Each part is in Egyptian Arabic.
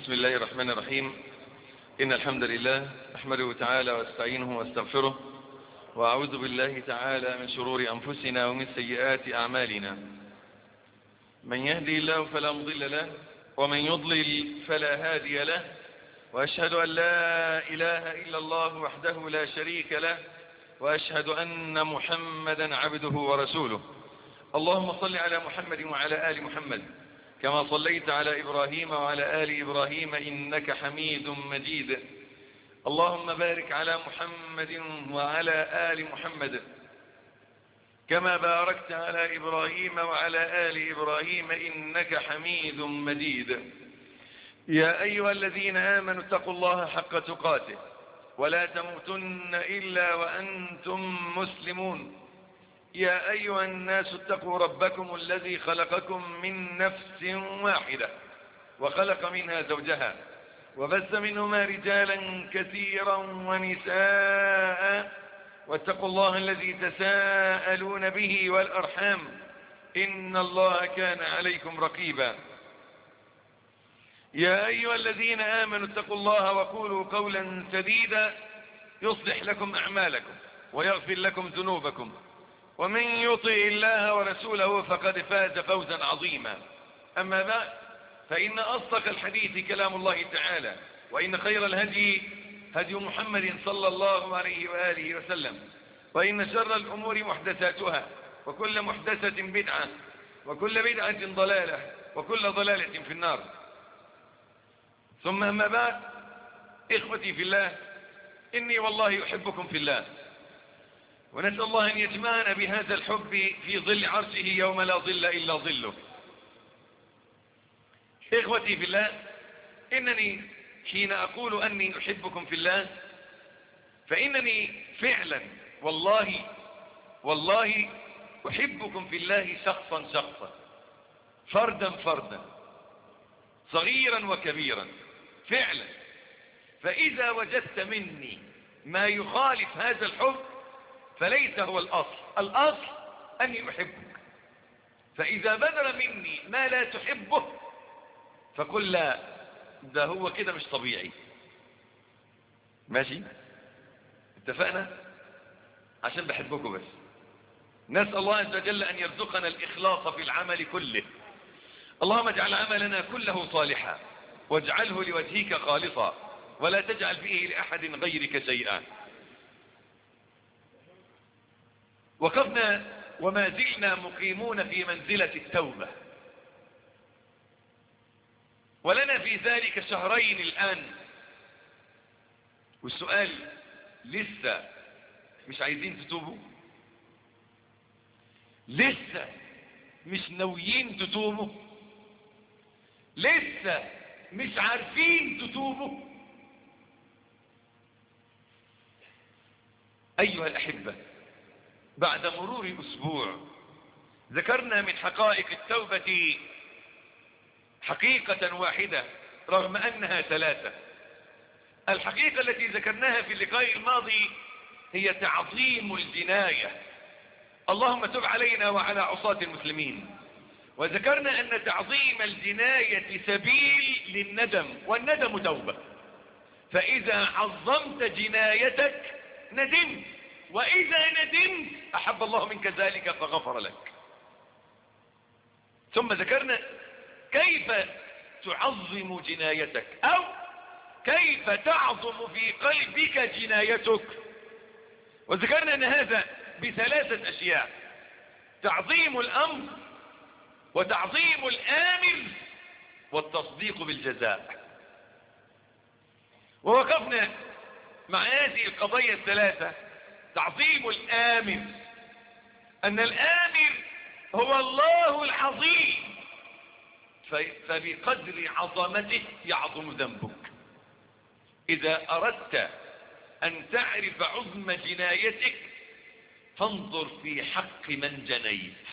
بسم الله الرحمن الرحيم إن الحمد لله أحمده تعالى واستعينه واستغفره وأعوذ بالله تعالى من شرور أنفسنا ومن سيئات أعمالنا من يهدي الله فلا مضل له ومن يضلل فلا هادي له وأشهد أن لا إله إلا الله وحده لا شريك له وأشهد أن محمدا عبده ورسوله اللهم صل على محمد وعلى آل محمد كما صليت على إبراهيم وعلى آل إبراهيم إنك حميد مجيد اللهم بارك على محمد وعلى آل محمد كما باركت على إبراهيم وعلى آل إبراهيم إنك حميد مجيد يا أيها الذين آمنوا اتقوا الله حق تقاته ولا تموتن إلا وأنتم مسلمون يا أيها الناس اتقوا ربكم الذي خلقكم من نفس واحدة وخلق منها زوجها وبث منهما رجالا كثيرا ونساء واتقوا الله الذي تساءلون به والأرحام إن الله كان عليكم رقيبا يا أيها الذين آمنوا اتقوا الله وقولوا قولا سديدا يصلح لكم أعمالكم ويغفر لكم ذنوبكم ومن يطع الله ورسوله فقد فاز فوزا عظيما أما بعد فإن أصدق الحديث كلام الله تعالى وإن خير الهدي هدي محمد صلى الله عليه وآله وسلم وإن شر الأمور محدثاتها وكل محدثة بدعة وكل بدعة ضلالة وكل ضلالة في النار ثم أما بعد إخوتي في الله إني والله أحبكم في الله ونسأل الله أن يجمعنا بهذا الحب في ظل عرشه يوم لا ظل إلا ظله إخوتي في الله إنني حين أقول أني أحبكم في الله فإنني فعلا والله والله أحبكم في الله شخصا شخصا فردا فردا صغيرا وكبيرا فعلا فإذا وجدت مني ما يخالف هذا الحب فليس هو الأصل الأصل أني أحبك فإذا بدر مني ما لا تحبه فقل لا ده هو كده مش طبيعي ماشي اتفقنا عشان بحبكم بس نسأل الله عز وجل أن يرزقنا الإخلاص في العمل كله اللهم اجعل عملنا كله صالحا واجعله لوجهك خالصا ولا تجعل فيه لأحد غيرك شيئا وقفنا وما زلنا مقيمون في منزلة التوبة ولنا في ذلك شهرين الآن والسؤال لسه مش عايزين تتوبوا لسه مش ناويين تتوبوا لسه مش عارفين تتوبوا أيها الأحبة بعد مرور أسبوع ذكرنا من حقائق التوبة حقيقة واحدة رغم أنها ثلاثة الحقيقة التي ذكرناها في اللقاء الماضي هي تعظيم الجناية اللهم تب علينا وعلى عصاة المسلمين وذكرنا أن تعظيم الجناية سبيل للندم والندم توبة فإذا عظمت جنايتك ندمت وإذا ندمت أحب الله منك ذلك فغفر لك ثم ذكرنا كيف تعظم جنايتك أو كيف تعظم في قلبك جنايتك وذكرنا أن هذا بثلاثة أشياء تعظيم الأمر وتعظيم الآمر والتصديق بالجزاء ووقفنا مع هذه القضايا الثلاثة تعظيم الآمر أن الآمر هو الله العظيم فبقدر عظمته يعظم ذنبك إذا أردت أن تعرف عظم جنايتك فانظر في حق من جنيت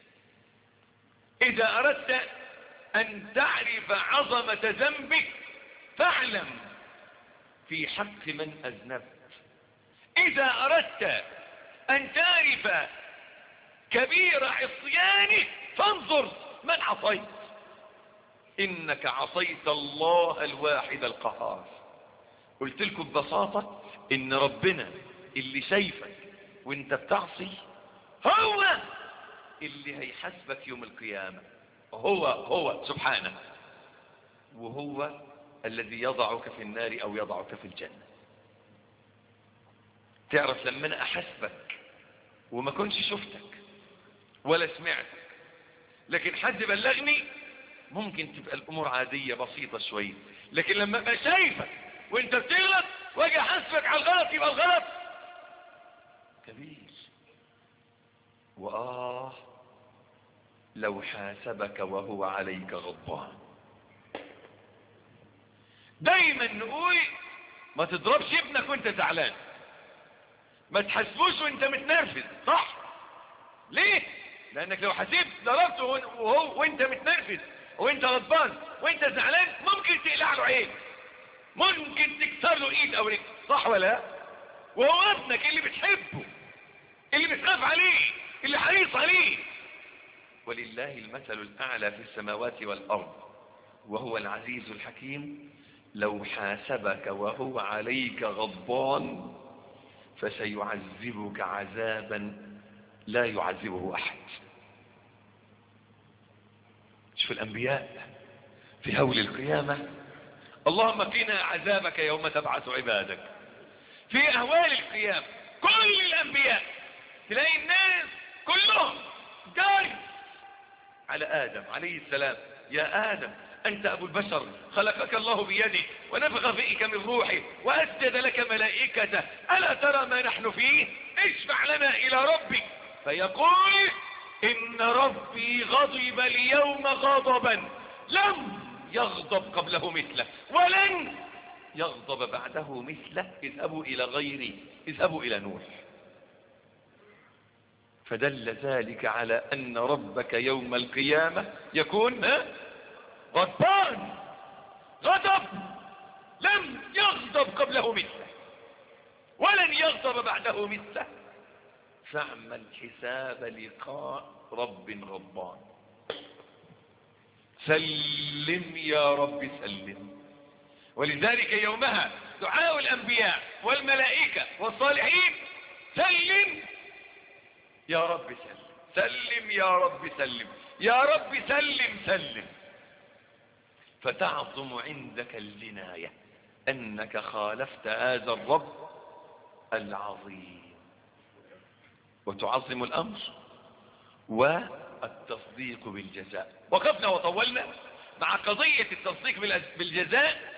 إذا أردت أن تعرف عظمة ذنبك فاعلم في حق من أذنبت إذا أردت أن تعرف كبير عصيانك فانظر من عصيت انك عصيت الله الواحد القهار قلت لكم ببساطة ان ربنا اللي شايفك وانت بتعصي هو اللي هيحاسبك يوم القيامة هو هو سبحانه وهو الذي يضعك في النار او يضعك في الجنة تعرف لما انا احاسبك وما كنتش شفتك ولا سمعتك لكن حد بلغني ممكن تبقى الامور عادية بسيطة شوية لكن لما ابقى شايفك وانت بتغلط واجي احاسبك على الغلط يبقى الغلط كبير وآه لو حاسبك وهو عليك غضبان دايما نقول ما تضربش ابنك وانت زعلان ما تحاسبوش وانت متنرفز صح ليه لانك لو حسيت ضربته وهو وانت متنرفز وانت غضبان وانت زعلان ممكن تقلع له عين ممكن تكسر له ايد او رجل صح ولا لا وهو ابنك اللي بتحبه اللي بتخاف عليه اللي حريص عليه ولله المثل الاعلى في السماوات والارض وهو العزيز الحكيم لو حاسبك وهو عليك غضبان فسيعذبك عذابا لا يعذبه احد شوف الانبياء في هول القيامة اللهم قنا عذابك يوم تبعث عبادك في اهوال القيامة كل الانبياء تلاقي الناس كلهم جاي على ادم عليه السلام يا ادم انت ابو البشر خلقك الله بيده ونفخ فيك من روحه واسجد لك ملائكته الا ترى ما نحن فيه اشفع لنا الى ربك فيقول ان ربي غضب اليوم غضبا لم يغضب قبله مثله ولن يغضب بعده مثله اذهبوا الى غيري اذهبوا الى نوح فدل ذلك على ان ربك يوم القيامة يكون غضبان غضب لم يغضب قبله مثله ولن يغضب بعده مثله فاعمل حساب لقاء رب غضبان سلم يا رب سلم ولذلك يومها دعاء الانبياء والملائكة والصالحين سلم يا رب سلم سلم يا رب سلم يا رب سلم سلم فتعظم عندك الجناية انك خالفت هذا الرب العظيم وتعظم الامر والتصديق بالجزاء وقفنا وطولنا مع قضية التصديق بالجزاء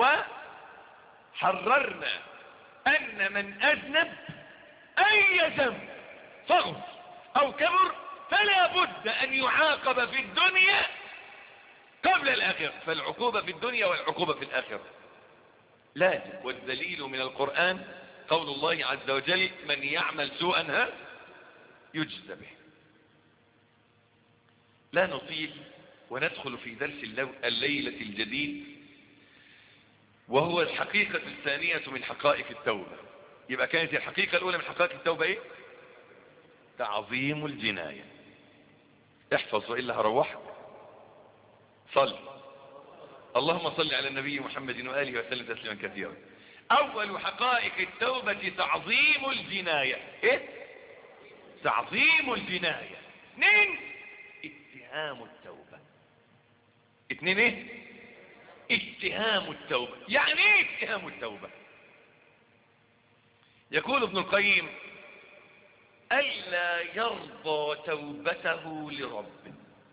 وحررنا ان من اذنب اي ذنب صغر او كبر فلا بد ان يعاقب في الدنيا قبل الاخرة فالعقوبة في الدنيا والعقوبة في الاخرة لازم والدليل من القرآن قول الله عز وجل من يعمل سوءا ها يجزى به لا نطيل وندخل في درس الليلة الجديد وهو الحقيقة الثانية من حقائق التوبة يبقى كانت الحقيقة الأولى من حقائق التوبة إيه تعظيم الجناية احفظ وإلا هروحك صل اللهم صل على النبي محمد وآله وسلم تسليما كثيرا أول حقائق التوبة تعظيم الجناية إيه تعظيم الجناية اثنين اتهام التوبة اثنين ايه اتهام التوبة يعني ايه اتهام التوبة يقول ابن القيم ألا يرضى توبته لرب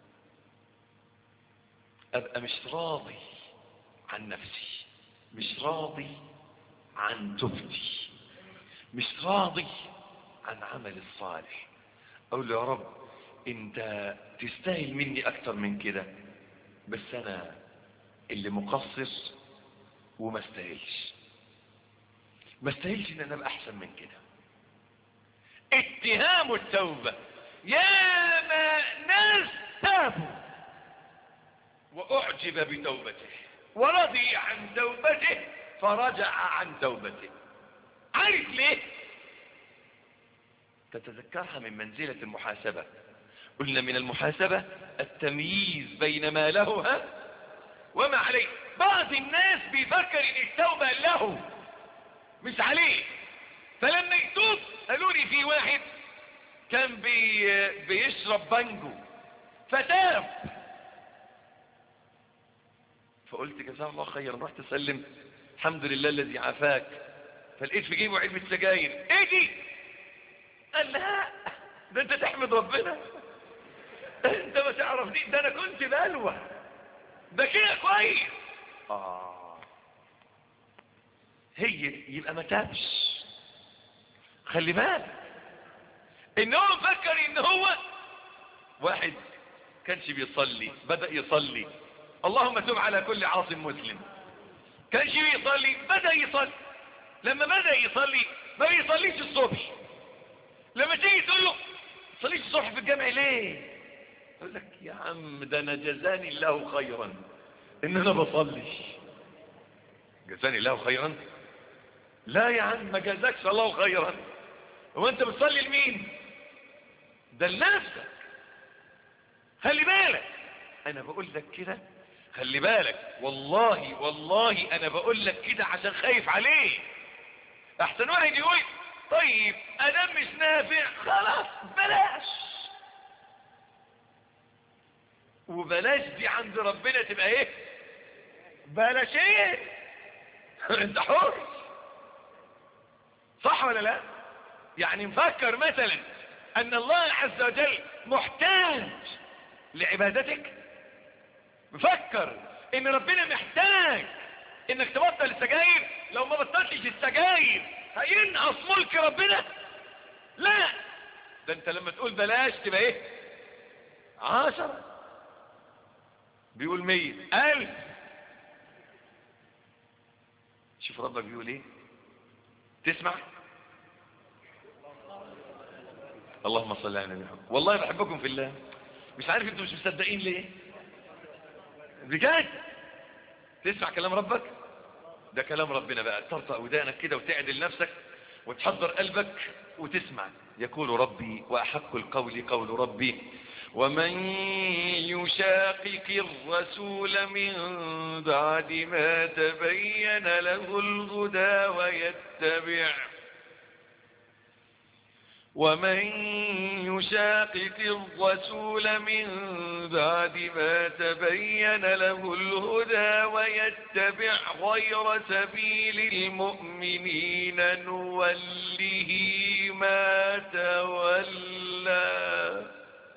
أبقى مش راضي عن نفسي مش راضي عن توبتي مش راضي عن عمل الصالح اقول له يا رب انت تستاهل مني اكتر من كده بس انا اللي مقصر وما استاهلش ما استاهلش ان انا ابقى احسن من كده اتهام التوبة يا ما ناس تابوا واعجب بتوبته ورضي عن توبته فرجع عن توبته عارف ليه تتذكرها من منزلة المحاسبة قلنا من المحاسبة التمييز بين ما له ها وما عليه بعض الناس بيفكر ان التوبة له مش عليه فلما يتوب قالوا لي في واحد كان بي بيشرب بانجو فتاب فقلت جزاه الله خيرا رحت اسلم الحمد لله الذي عافاك فلقيت في جيبه علبة سجاير ايه دي قال لا ده انت تحمد ربنا انت ما تعرف دي ده انا كنت بلوى ده كده كويس اه هي يبقى ما تابش خلي بالك ان هو مفكر ان هو واحد كانش بيصلي بدأ يصلي اللهم تب على كل عاصم مسلم كانش بيصلي بدأ يصلي لما بدأ يصلي ما بيصليش الصبح لما تيجي تقول له صليش الصبح في الجامع ليه يقول لك يا عم ده انا جزاني الله خيرا ان انا بصليش جزاني الله خيرا لا يا عم ما جزاكش الله خيرا هو انت بتصلي لمين ده لنفسك خلي بالك انا بقول لك كده خلي بالك والله والله انا بقول لك كده عشان خايف عليه احسن واحد يقول طيب ادم مش نافع خلاص بلاش وبلاش دي عند ربنا تبقى ايه بلاش ايه انت حر صح ولا لا يعني مفكر مثلا ان الله عز وجل محتاج لعبادتك مفكر ان ربنا محتاج انك تبطل السجاير لو ما بطلتش السجاير هينقص ملك ربنا لا ده انت لما تقول بلاش تبقى ايه عشرة بيقول مية الف شوف ربك بيقول ايه تسمع اللهم صل على النبي والله بحبكم في الله مش عارف انتوا مش مصدقين ليه بجد تسمع كلام ربك ده كلام ربنا بقى ترطأ ودانك كده وتعدل نفسك وتحضر قلبك وتسمع يقول ربي وأحق القول قول ربي ومن يشاقق الرسول من بعد ما تبين له الهدى ويتبع ومن يشاقق الرسول من بعد ما تبين له الهدى ويتبع غير سبيل المؤمنين نوله ما تولى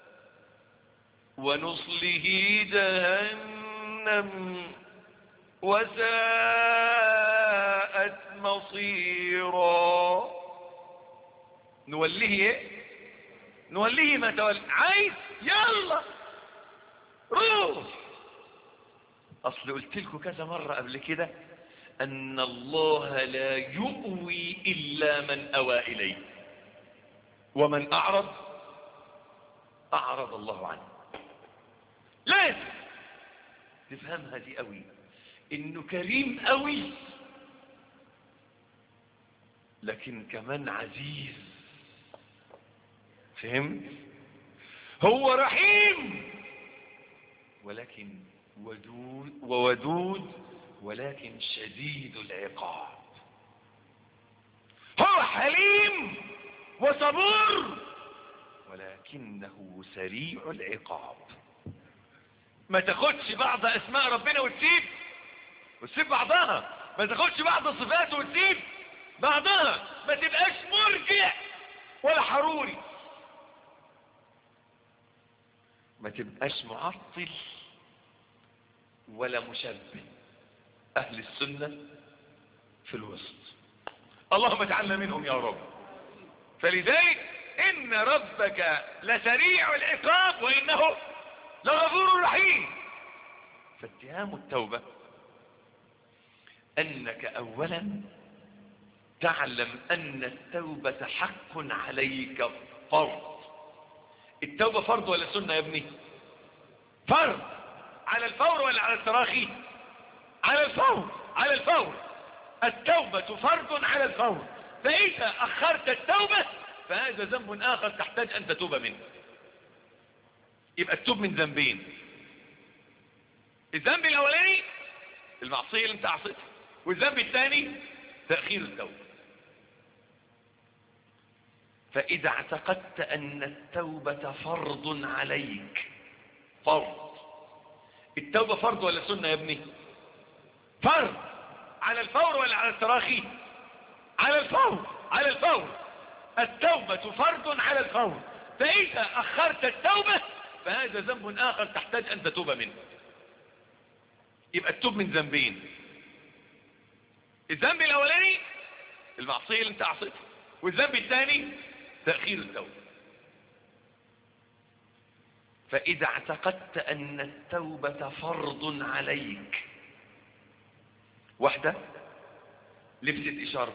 ونصله جهنم وساءت مصيرا نوليه ايه نوليه ما تولي عايز يلا روح اصل قلت لكم كذا مرة قبل كده ان الله لا يؤوي الا من اوى اليه ومن اعرض اعرض الله عنه لازم تفهمها دي قوي انه كريم قوي لكن كمان عزيز فهمت هو رحيم ولكن ودود وودود ولكن شديد العقاب هو حليم وصبور ولكنه سريع العقاب ما تاخدش بعض اسماء ربنا وتسيب وتسيب بعضها ما تاخدش بعض صفاته وتسيب بعضها ما تبقاش مرجع ولا حروري ما تبقاش معطل ولا مشبه اهل السنة في الوسط اللهم اجعلنا منهم يا رب فلذلك ان ربك لسريع العقاب وانه لغفور رحيم فاتهام التوبة انك اولا تعلم ان التوبة حق عليك فرض التوبة فرض ولا سنة يا ابني فرض على الفور ولا على التراخي على الفور على الفور التوبة فرض على الفور فإذا أخرت التوبة فهذا ذنب آخر تحتاج أن تتوب منه يبقى تتوب من ذنبين الذنب الاولاني المعصية اللي انت عصيتها والذنب الثاني تأخير التوبة فإذا اعتقدت أن التوبة فرض عليك فرض التوبة فرض ولا سنة يا ابني فرض على الفور ولا على التراخي على الفور على الفور التوبة فرض على الفور فإذا أخرت التوبة فهذا ذنب آخر تحتاج أن تتوب منه يبقى التوب من ذنبين الذنب الأولاني المعصية اللي انت عصيتها والذنب الثاني تأخير التوبة فإذا اعتقدت أن التوبة فرض عليك واحدة لبست إشارة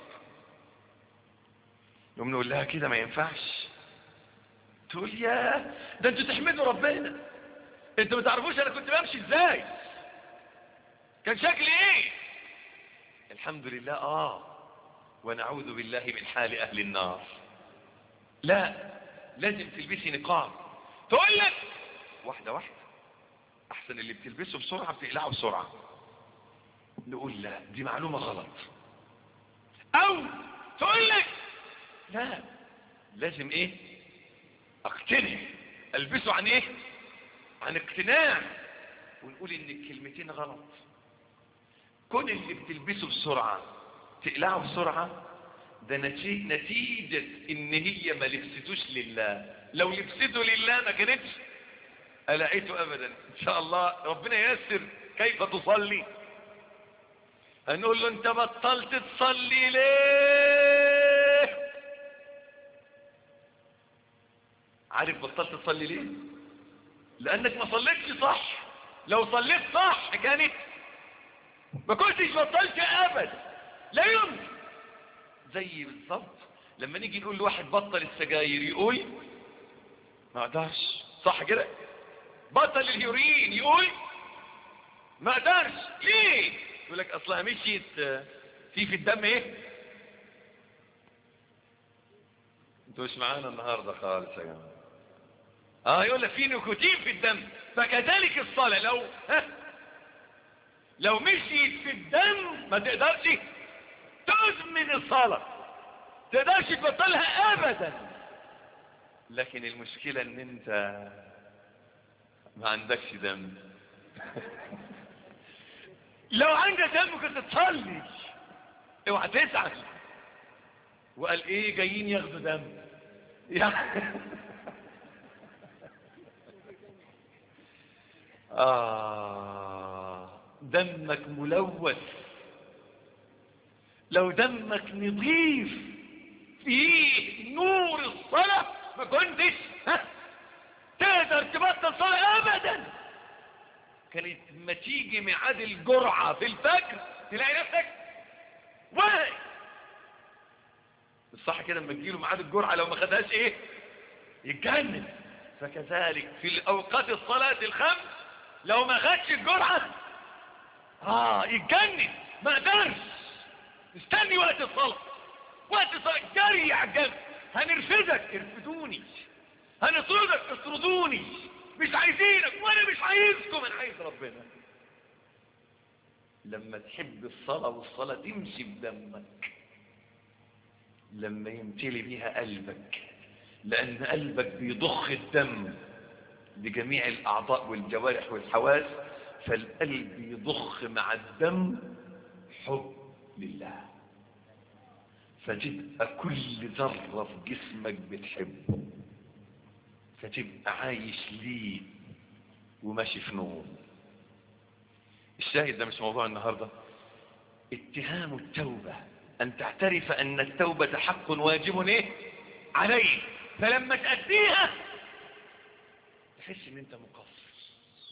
يوم نقول لها كده ما ينفعش تقول يا ده انتوا تحمدوا ربنا انتوا ما تعرفوش انا كنت بمشي ازاي كان شكلي ايه الحمد لله اه ونعوذ بالله من حال اهل النار لا لازم تلبسي نقاب تقول لك واحدة واحدة احسن اللي بتلبسه بسرعة بتقلعه بسرعة نقول لا دي معلومة غلط او تقول لك لا لازم ايه اقتنع البسه عن ايه عن اقتناع ونقول ان الكلمتين غلط كون اللي بتلبسه بسرعة تقلعه بسرعة ده نتي- نتيجة ان هي ما لبستوش لله لو لبسته لله ما كانتش قلعته ابدا ان شاء الله ربنا ييسر كيف تصلي هنقول له انت بطلت تصلي ليه عارف بطلت تصلي ليه لانك ما صليتش صح لو صليت صح كانت ما كنتش بطلت ابدا لا يمكن زي بالظبط لما نيجي نقول لواحد بطل السجاير يقول ما اقدرش صح كده بطل الهيروين يقول ما اقدرش ليه يقول لك اصلها مشيت آه، في في الدم ايه انتوا مش معانا النهارده خالص يا جماعه اه يقول لك في نيكوتين في الدم فكذلك الصلاه لو ها لو مشيت في الدم ما تقدرش تزمن الصلاه تقدرش تبطلها ابدا لكن المشكله ان انت ما عندكش دم لو عندك دم كنت تصلي اوعى تزعل وقال ايه جايين ياخدوا دم يعني آه دمك ملوث لو دمك نظيف فيه نور الصلاة ما كنتش ها تقدر تبطل صلاة أبدا كانت ما تيجي ميعاد الجرعة في الفجر تلاقي نفسك واقف الصح كده لما تجيله ميعاد الجرعة لو ما خدهاش ايه يتجنن فكذلك في الأوقات الصلاة الخمس لو ما خدش الجرعة اه يتجنن ما قدرش استني وقت الصلاة وقت الصلاة جري على الجنب هنرفدك ارفدوني هنطردك اطردوني مش عايزينك وانا مش عايزكم انا عايز ربنا لما تحب الصلاة والصلاة تمشي بدمك لما يمتلي بيها قلبك لأن قلبك بيضخ الدم لجميع الأعضاء والجوارح والحواس فالقلب يضخ مع الدم حب لله فتبقى كل ذرة في جسمك بتحبه فتبقى عايش ليه وماشي في نور الشاهد ده مش موضوع النهاردة اتهام التوبة أن تعترف أن التوبة حق واجب إيه؟ عليك فلما تأديها تحس ان انت مقصر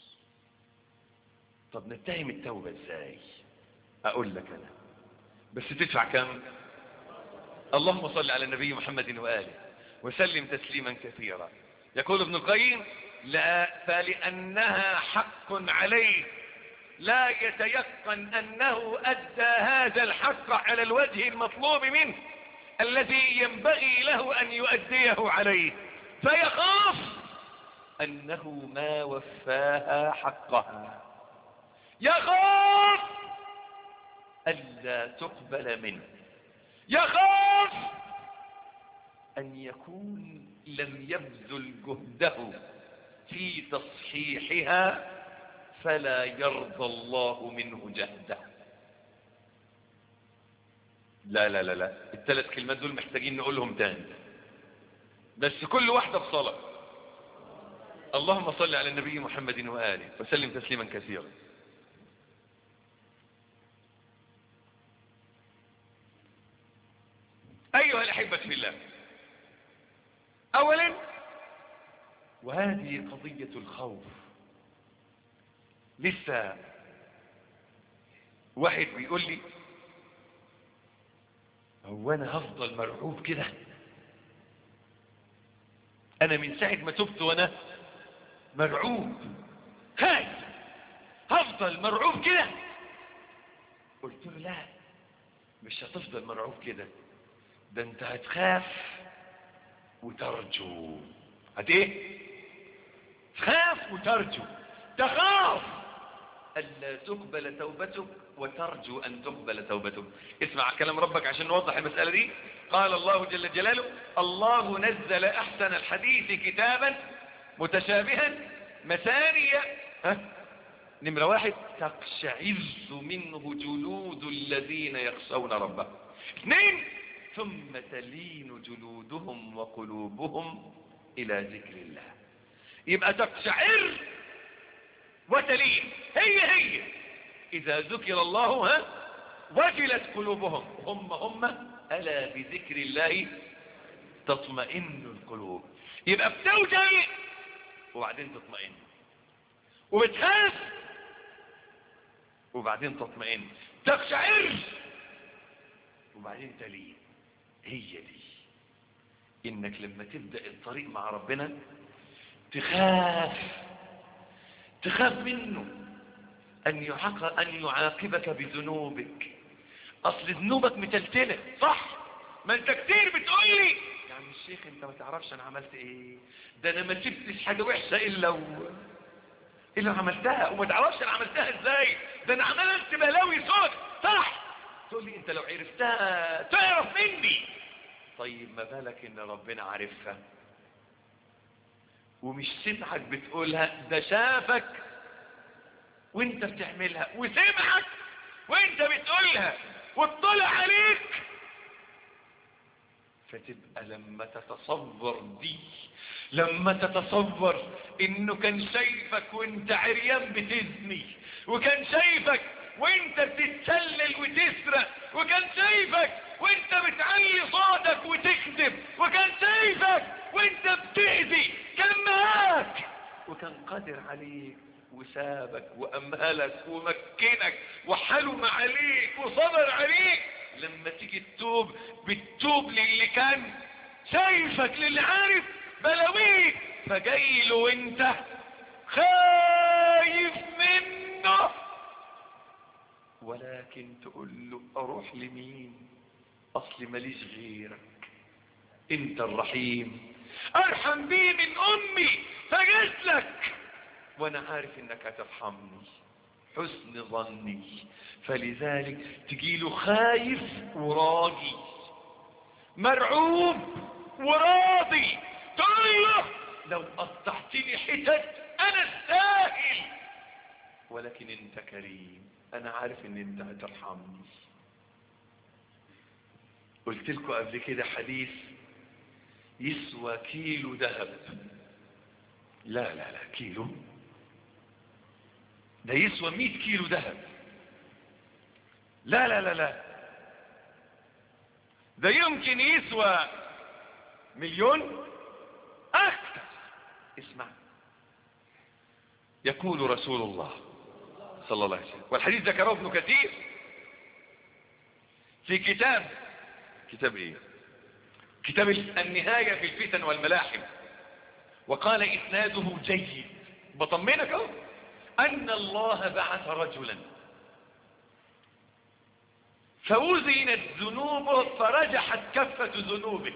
طب نتهم التوبة ازاي اقول لك انا بس تدفع كم اللهم صل على النبي محمد وآله وسلم تسليما كثيرا يقول ابن القيم لا فلأنها حق عليه لا يتيقن أنه أدى هذا الحق على الوجه المطلوب منه الذي ينبغي له أن يؤديه عليه فيخاف أنه ما وفاها حقها يخاف ألا تقبل منه يخاف أن يكون لم يبذل جهده في تصحيحها فلا يرضى الله منه جهده لا لا لا لا الثلاث كلمات دول محتاجين نقولهم تاني بس كل واحدة بصلاة اللهم صل على النبي محمد وآله وسلم تسليما كثيرا أيها الأحبة في الله أولا وهذه قضية الخوف لسه واحد بيقول لي هو أنا هفضل مرعوب كده أنا من ساعة ما تبت وأنا مرعوب هاي هفضل مرعوب كده قلت له لا مش هتفضل مرعوب كده ده انت هتخاف وترجو هت ايه تخاف وترجو تخاف ألا تقبل توبتك وترجو أن تقبل توبتك اسمع كلام ربك عشان نوضح المسألة دي قال الله جل جلاله الله نزل أحسن الحديث كتابا متشابها مثانية ها نمرة واحد تقشعر منه جلود الذين يخشون ربهم اثنين ثم تلين جلودهم وقلوبهم إلى ذكر الله يبقى تقشعر وتلين هي هي إذا ذكر الله ها وجلت قلوبهم هم هم ألا بذكر الله تطمئن القلوب يبقى بتوجل وبعدين تطمئن وبتخاف وبعدين تطمئن تقشعر وبعدين تلين هي دي انك لما تبدأ الطريق مع ربنا تخاف تخاف منه أن, يعاق... أن يعاقبك بذنوبك أصل ذنوبك متلتلة صح ما أنت كتير بتقول لي يا عم الشيخ أنت ما تعرفش أنا عملت إيه ده أنا ما سبتش حاجة وحشة إلا و... إلا عملتها وما تعرفش أنا عملتها إزاي ده أنا عملت بلاوي صوت صح تقول لي أنت لو عرفتها تعرف مني طيب ما بالك إن ربنا عارفها ومش سمعك بتقولها ده شافك وانت بتعملها وسمعك وانت بتقولها واطلع عليك فتبقى لما تتصور دي لما تتصور انه كان شايفك وانت عريان بتزني وكان شايفك وانت بتتسلل وتسرق وكان شايفك وانت بتعلي صوتك وتكذب وكان شايفك وانت بتأذي كان معاك وكان قادر عليك وسابك وأمهلك ومكنك وحلم عليك وصبر عليك لما تيجي تتوب بتتوب للي كان شايفك للي عارف بلاويك فجاي له وانت خايف منه ولكن تقول له اروح لمين اصلي ماليش غيرك انت الرحيم ارحم بي من امي فجيت لك وانا عارف انك هترحمني حسن ظني فلذلك تجيله خايف وراجي مرعوب وراضي تقول له لو قطعتني حتت انا استاهل ولكن انت كريم انا عارف ان انت هترحمني قلت لكم قبل كده حديث يسوى كيلو ذهب لا لا لا كيلو ده يسوى مئة كيلو ذهب لا لا لا لا ده يمكن يسوى مليون أكثر اسمع يقول رسول الله صلى الله عليه وسلم والحديث ذكره ابن كثير في كتاب كتاب ايه كتاب النهاية في الفتن والملاحم وقال إسناده جيد بطمنك اهو أن الله بعث رجلا فوزنت ذنوبه فرجحت كفة ذنوبه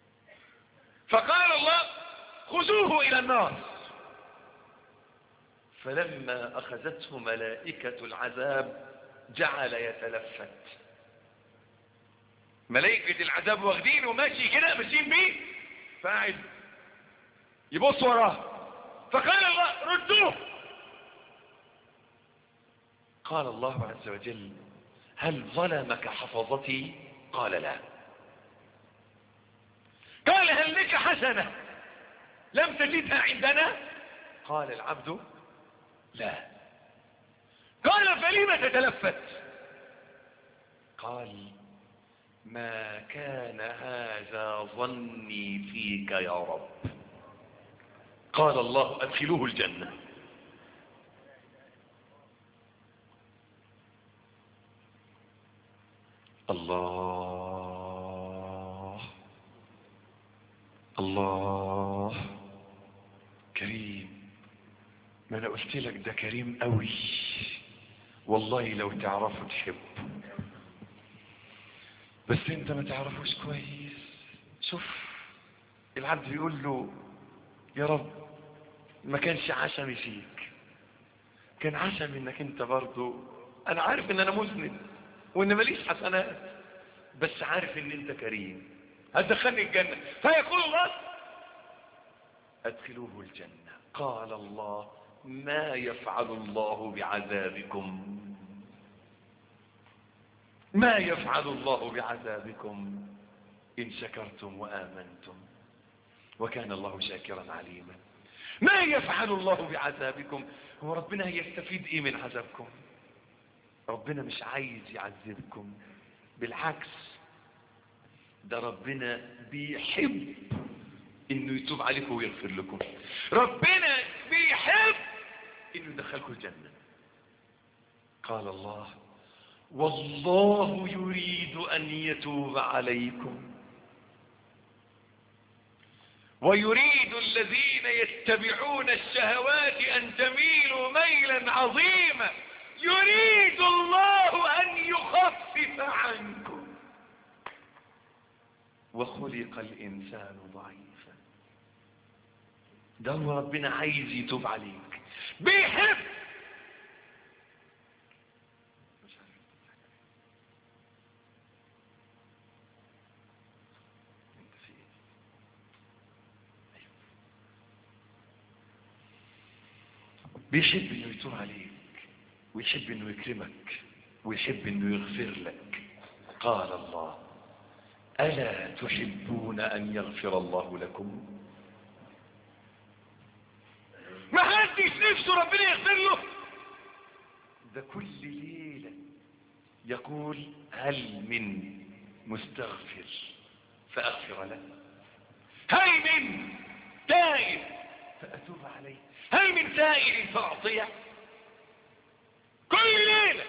فقال الله خذوه إلى النار فلما أخذته ملائكة العذاب جعل يتلفت ملائكة العذاب واخدينه وماشي كده ماشيين بيه فقاعد يبص وراه فقال الله ردوه قال الله عز وجل هل ظلمك حفظتي قال لا قال هل لك حسنة لم تجدها عندنا قال العبد لا قال فلم تتلفت قال ما كان هذا ظني فيك يا رب قال الله ادخلوه الجنة الله الله كريم ما انا قلت لك ده كريم قوي والله لو تعرفه تحبه بس انت ما تعرفوش كويس شوف العبد بيقول له يا رب ما كانش عشمي فيك كان عشمي انك انت برضو انا عارف ان انا مذنب وان ماليش حسنات بس عارف ان انت كريم هتدخلني الجنة فيقول الله ادخلوه الجنة قال الله ما يفعل الله بعذابكم ما يفعل الله بعذابكم إن شكرتم وآمنتم وكان الله شاكرا عليما ما يفعل الله بعذابكم هو ربنا هيستفيد ايه من عذابكم ربنا مش عايز يعذبكم بالعكس ده ربنا بيحب انه يتوب عليكم ويغفر لكم ربنا بيحب انه يدخلكم الجنة قال الله والله يريد ان يتوب عليكم ويريد الذين يتبعون الشهوات ان تميلوا ميلا عظيما يريد الله ان يخفف عنكم وخلق الانسان ضعيفا ده هو ربنا عايز يتوب عليك بيحب مش عارف انت في ايه أيوة. بيحب انه يتوب عليك ويحب انه يكرمك ويحب انه يغفر لك قال الله الا تحبون ان يغفر الله لكم ما حدش نفسه ربنا يغفر له ده كل ليلة يقول هل من مستغفر فأغفر له هل من تائب فأتوب عليه هل من سائل فأعطيه كل ليلة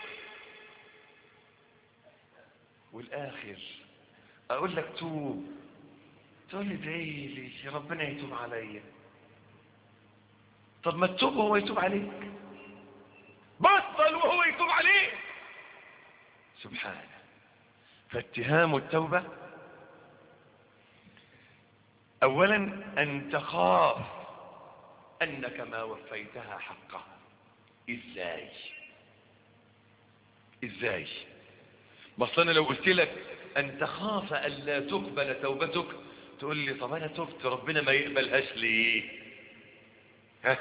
والآخر أقول لك توب تقول لي ادعي لي ربنا يتوب عليا طب ما تتوب وهو يتوب عليك بطل وهو يتوب عليك سبحانه فاتهام التوبة اولا ان تخاف انك ما وفيتها حقها ازاي ازاي بس انا لو قلت لك ان تخاف الا تقبل توبتك تقول لي طب انا تبت ربنا ما يقبلهاش ليه ها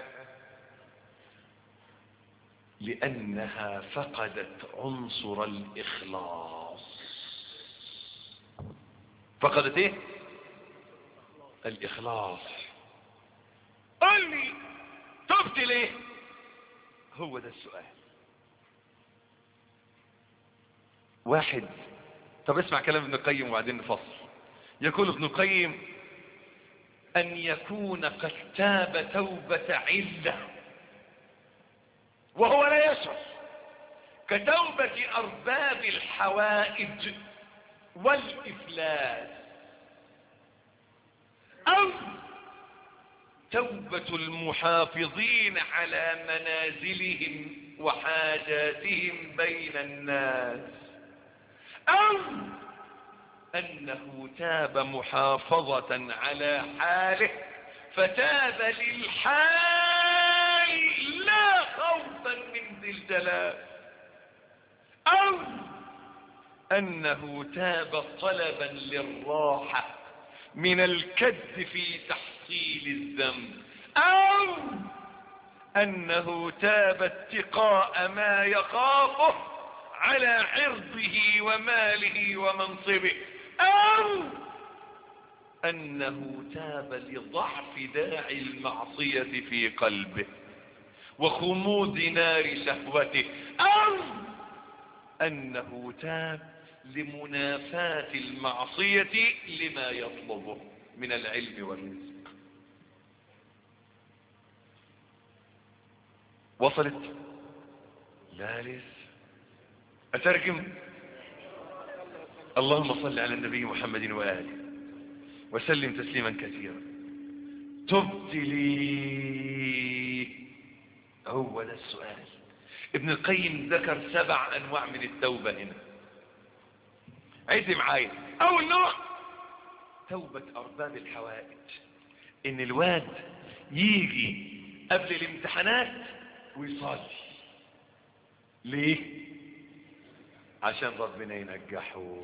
لأنها فقدت عنصر الإخلاص فقدت ايه الإخلاص قل لي تبت ليه هو ده السؤال واحد طب اسمع كلام ابن القيم وبعدين نفصل يقول ابن القيم أن يكون قد تاب توبة عزة وهو لا يشعر كتوبة أرباب الحوائج والإفلاس أو توبة المحافظين على منازلهم وحاجاتهم بين الناس أو أنه تاب محافظة على حاله فتاب للحال لا السلام أو أنه تاب طلبا للراحة من الكد في تحصيل الذنب أو أنه تاب اتقاء ما يخافه على عرضه وماله ومنصبه أو أنه تاب لضعف داعي المعصية في قلبه وخمود نار شهوته أو أنه تاب لمنافاة المعصية لما يطلبه من العلم والرزق وصلت لا لسه أترجم اللهم صل على النبي محمد وآله وسلم تسليما كثيرا تبت لي هو ده السؤال ابن القيم ذكر سبع أنواع من التوبة هنا عد معايا أول نوع توبة أرباب الحوائج إن الواد يجي قبل الامتحانات ويصلي ليه عشان ربنا ينجحه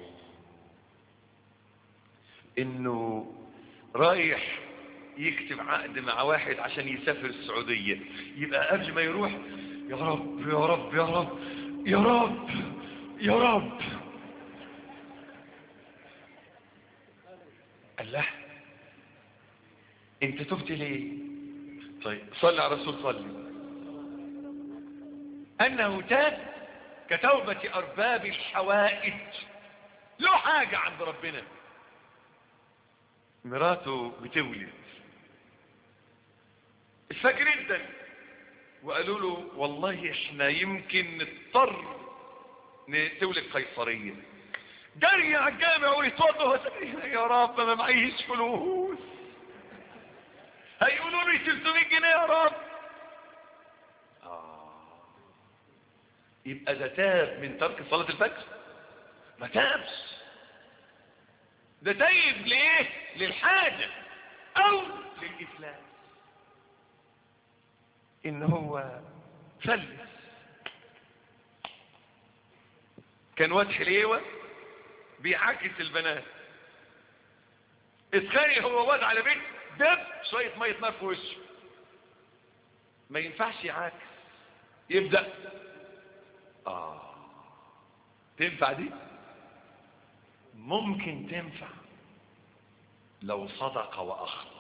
انه رايح يكتب عقد مع واحد عشان يسافر السعودية يبقى قبل ما يروح يا رب يا رب يا رب يا رب يا رب قال له انت تبت ليه طيب صلي على الرسول صلي انه تاب كتوبة ارباب الحوائج له حاجة عند ربنا مراته بتولد الفجر جدا وقالوا له والله احنا يمكن نضطر تولد قيصرية جري على الجامع ويتوضوا يا رب ما معيش فلوس هيقولوا لي 300 جنيه يا رب آه. يبقى ده تاب من ترك صلاة الفجر ما تابش ده تايب ليه للحاجة او للإفلاس ان هو فلس كان واد حليوة بيعاكس البنات اتخيل هو واد على بيت دب شوية مية نار في وشه ما ينفعش يعاكس يبدأ اه تنفع دي ممكن تنفع لو صدق وأخلص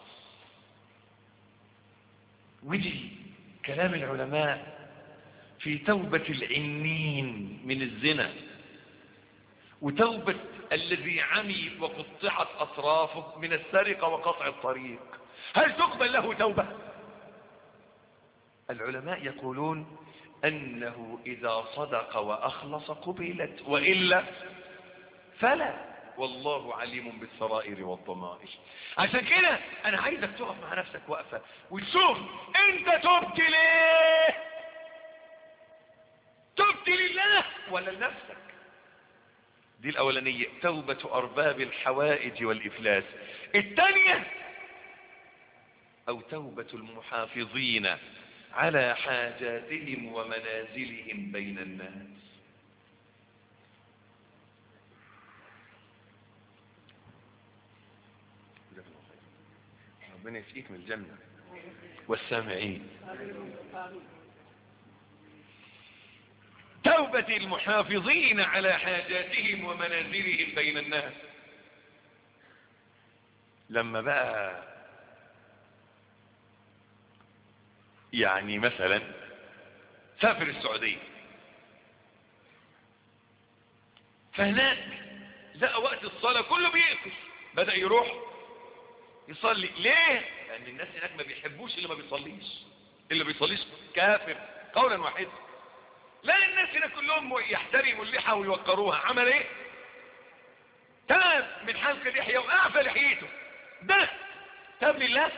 ودي كلام العلماء في توبة العنين من الزنا وتوبة الذي عمي وقطعت أطرافه من السرقة وقطع الطريق هل تقبل له توبة العلماء يقولون أنه إذا صدق وأخلص قبلت وإلا فلا والله عليم بالسرائر والضمائر عشان كده انا عايزك تقف مع نفسك وقفة وتشوف انت تبت ليه تبت لله ولا لنفسك دي الاولانية توبة ارباب الحوائج والافلاس الثانية او توبة المحافظين على حاجاتهم ومنازلهم بين الناس ربنا يسقيك من الجنة والسامعين توبة المحافظين على حاجاتهم ومنازلهم بين الناس لما بقى يعني مثلا سافر السعودية فهناك لقى وقت الصلاة كله بيقفل بدأ يروح يصلي ليه لان الناس هناك ما بيحبوش اللي ما بيصليش اللي بيصليش كافر قولا واحدا لا الناس هنا كلهم يحترموا اللحى ويوقروها عمل ايه تاب من حلق اللحية واعفى لحيته ده تاب لله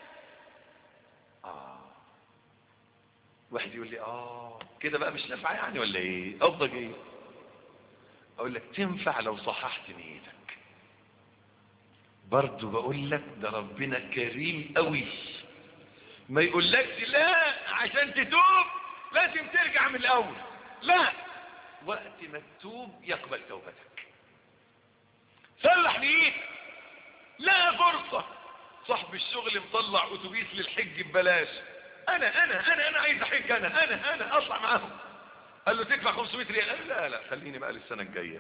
اه واحد يقول لي اه كده بقى مش نافعه يعني ولا ايه قصدك ايه اقول لك تنفع لو صححت نيتك برضو بقول لك ده ربنا كريم قوي ما يقولكش لا عشان تتوب لازم ترجع من الاول لا وقت ما تتوب يقبل توبتك صلح نيتك لا فرصة صاحب الشغل مطلع اتوبيس للحج ببلاش انا انا انا انا عايز احج انا انا انا اطلع معاهم قال له تدفع 500 ريال قال لا لا خليني بقى للسنة الجاية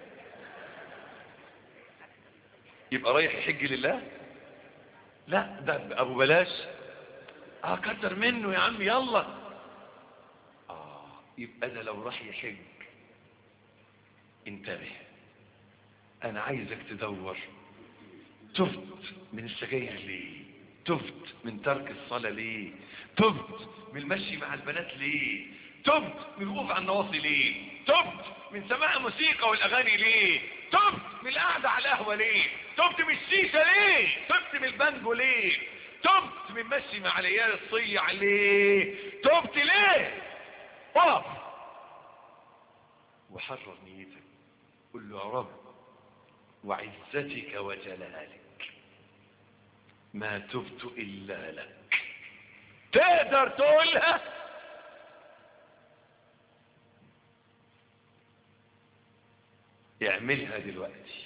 يبقى رايح يحج لله لا ده ابو بلاش اه كتر منه يا عم يلا اه يبقى ده لو راح يحج انتبه انا عايزك تدور تفت من السجاير ليه تفت من ترك الصلاة ليه تفت من المشي مع البنات ليه تبت من الوقوف على النواصي ليه تبت من سماع الموسيقى والاغاني ليه تبت من القعده على القهوه ليه تبت من الشيشه ليه تبت من البانجو ليه تبت من مشي مع العيال الصيع ليه تبت ليه اقف وحرر نيتك قل له يا رب وعزتك وجلالك ما تبت الا لك تقدر تقولها اعملها دلوقتي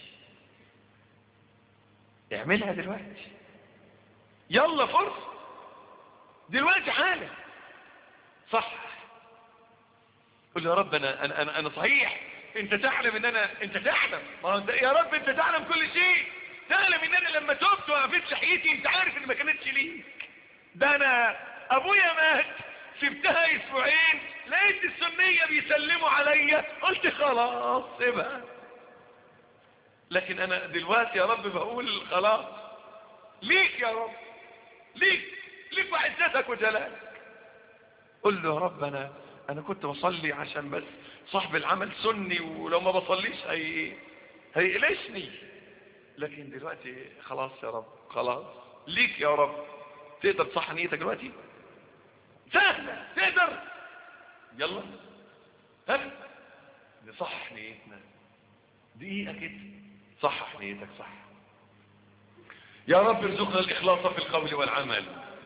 اعملها دلوقتي يلا فرصة دلوقتي حالا صح قل يا رب انا انا انا, أنا صحيح انت تعلم ان انا انت تعلم ما هو يا رب انت تعلم كل شيء تعلم ان انا لما تبت وقفت شحيتي انت عارف ان ما كانتش ليك ده انا ابويا مات سبتها اسبوعين لقيت السنية بيسلموا عليا قلت خلاص سيبها لكن انا دلوقتي يا رب بقول خلاص ليك يا رب ليك ليك وعزتك وجلالك قل له يا رب انا انا كنت بصلي عشان بس صاحب العمل سني ولو ما بصليش هي هيقلشني لكن دلوقتي خلاص يا رب خلاص ليك يا رب تقدر تصح نيتك دلوقتي سهلة تقدر يلا ها نصحح نيتنا دقيقة كده صحح نيتك صح يا رب ارزقنا الإخلاص في القول والعمل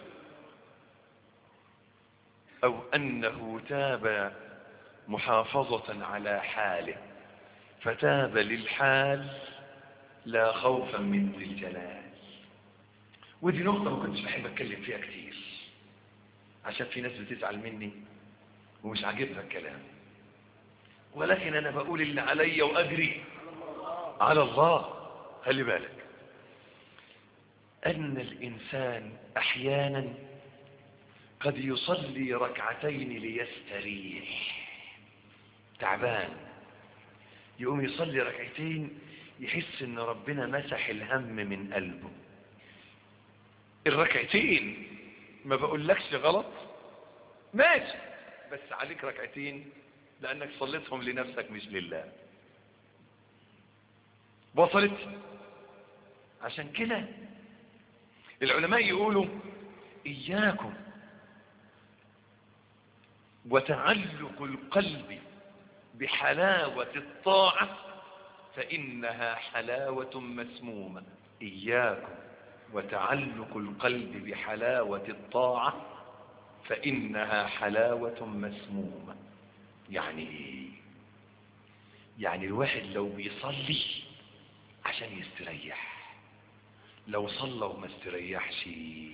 أو أنه تاب محافظة على حاله فتاب للحال لا خوفا من ذي الجلال ودي نقطة ما كنتش بحب أتكلم فيها كتير عشان في ناس بتزعل مني ومش عاجبها الكلام ولكن أنا بقول اللي عليا وأجري على الله خلي بالك أن الإنسان أحيانا قد يصلي ركعتين ليستريح تعبان يقوم يصلي ركعتين يحس ان ربنا مسح الهم من قلبه الركعتين ما بقولكش غلط ماشي بس عليك ركعتين لانك صليتهم لنفسك مش لله وصلت عشان كده العلماء يقولوا اياكم وتعلق القلب بحلاوة الطاعة فإنها حلاوة مسمومة إياكم وتعلق القلب بحلاوة الطاعة فإنها حلاوة مسمومة يعني إيه يعني الواحد لو بيصلي عشان يستريح لو صلى وما استريحش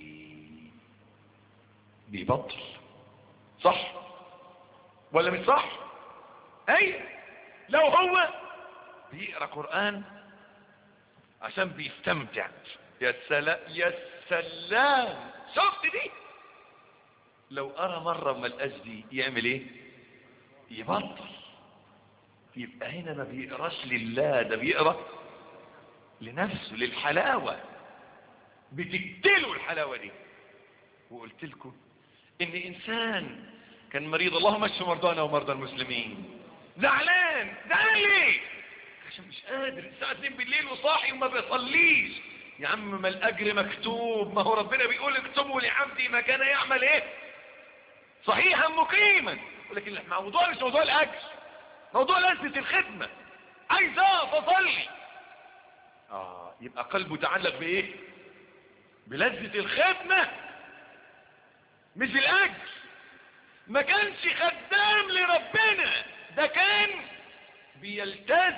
بيبطل صح ولا مش صح اي لو هو بيقرا قران عشان بيستمتع يا سلام يا سلام شفت دي لو قرا مره وما لقاش دي يعمل ايه يبطل يبقى هنا ما بيقراش لله ده بيقرا لنفسه للحلاوه بتقتله الحلاوه دي وقلت لكم ان انسان كان مريض اللهم اشف مرضانا ومرضى المسلمين زعلان زعلان ليه عشان مش قادر الساعه 2 بالليل وصاحي وما بيصليش يا عم ما الاجر مكتوب ما هو ربنا بيقول اكتبوا لعبدي ما كان يعمل ايه صحيحا مقيما ولكن الموضوع مش موضوع الاجر موضوع لذة الخدمة عايز اقف اصلي اه يبقى قلبه تعلق بايه بلذة الخدمة مش بالاجر ما كانش خد خدام لربنا ده كان بيلتز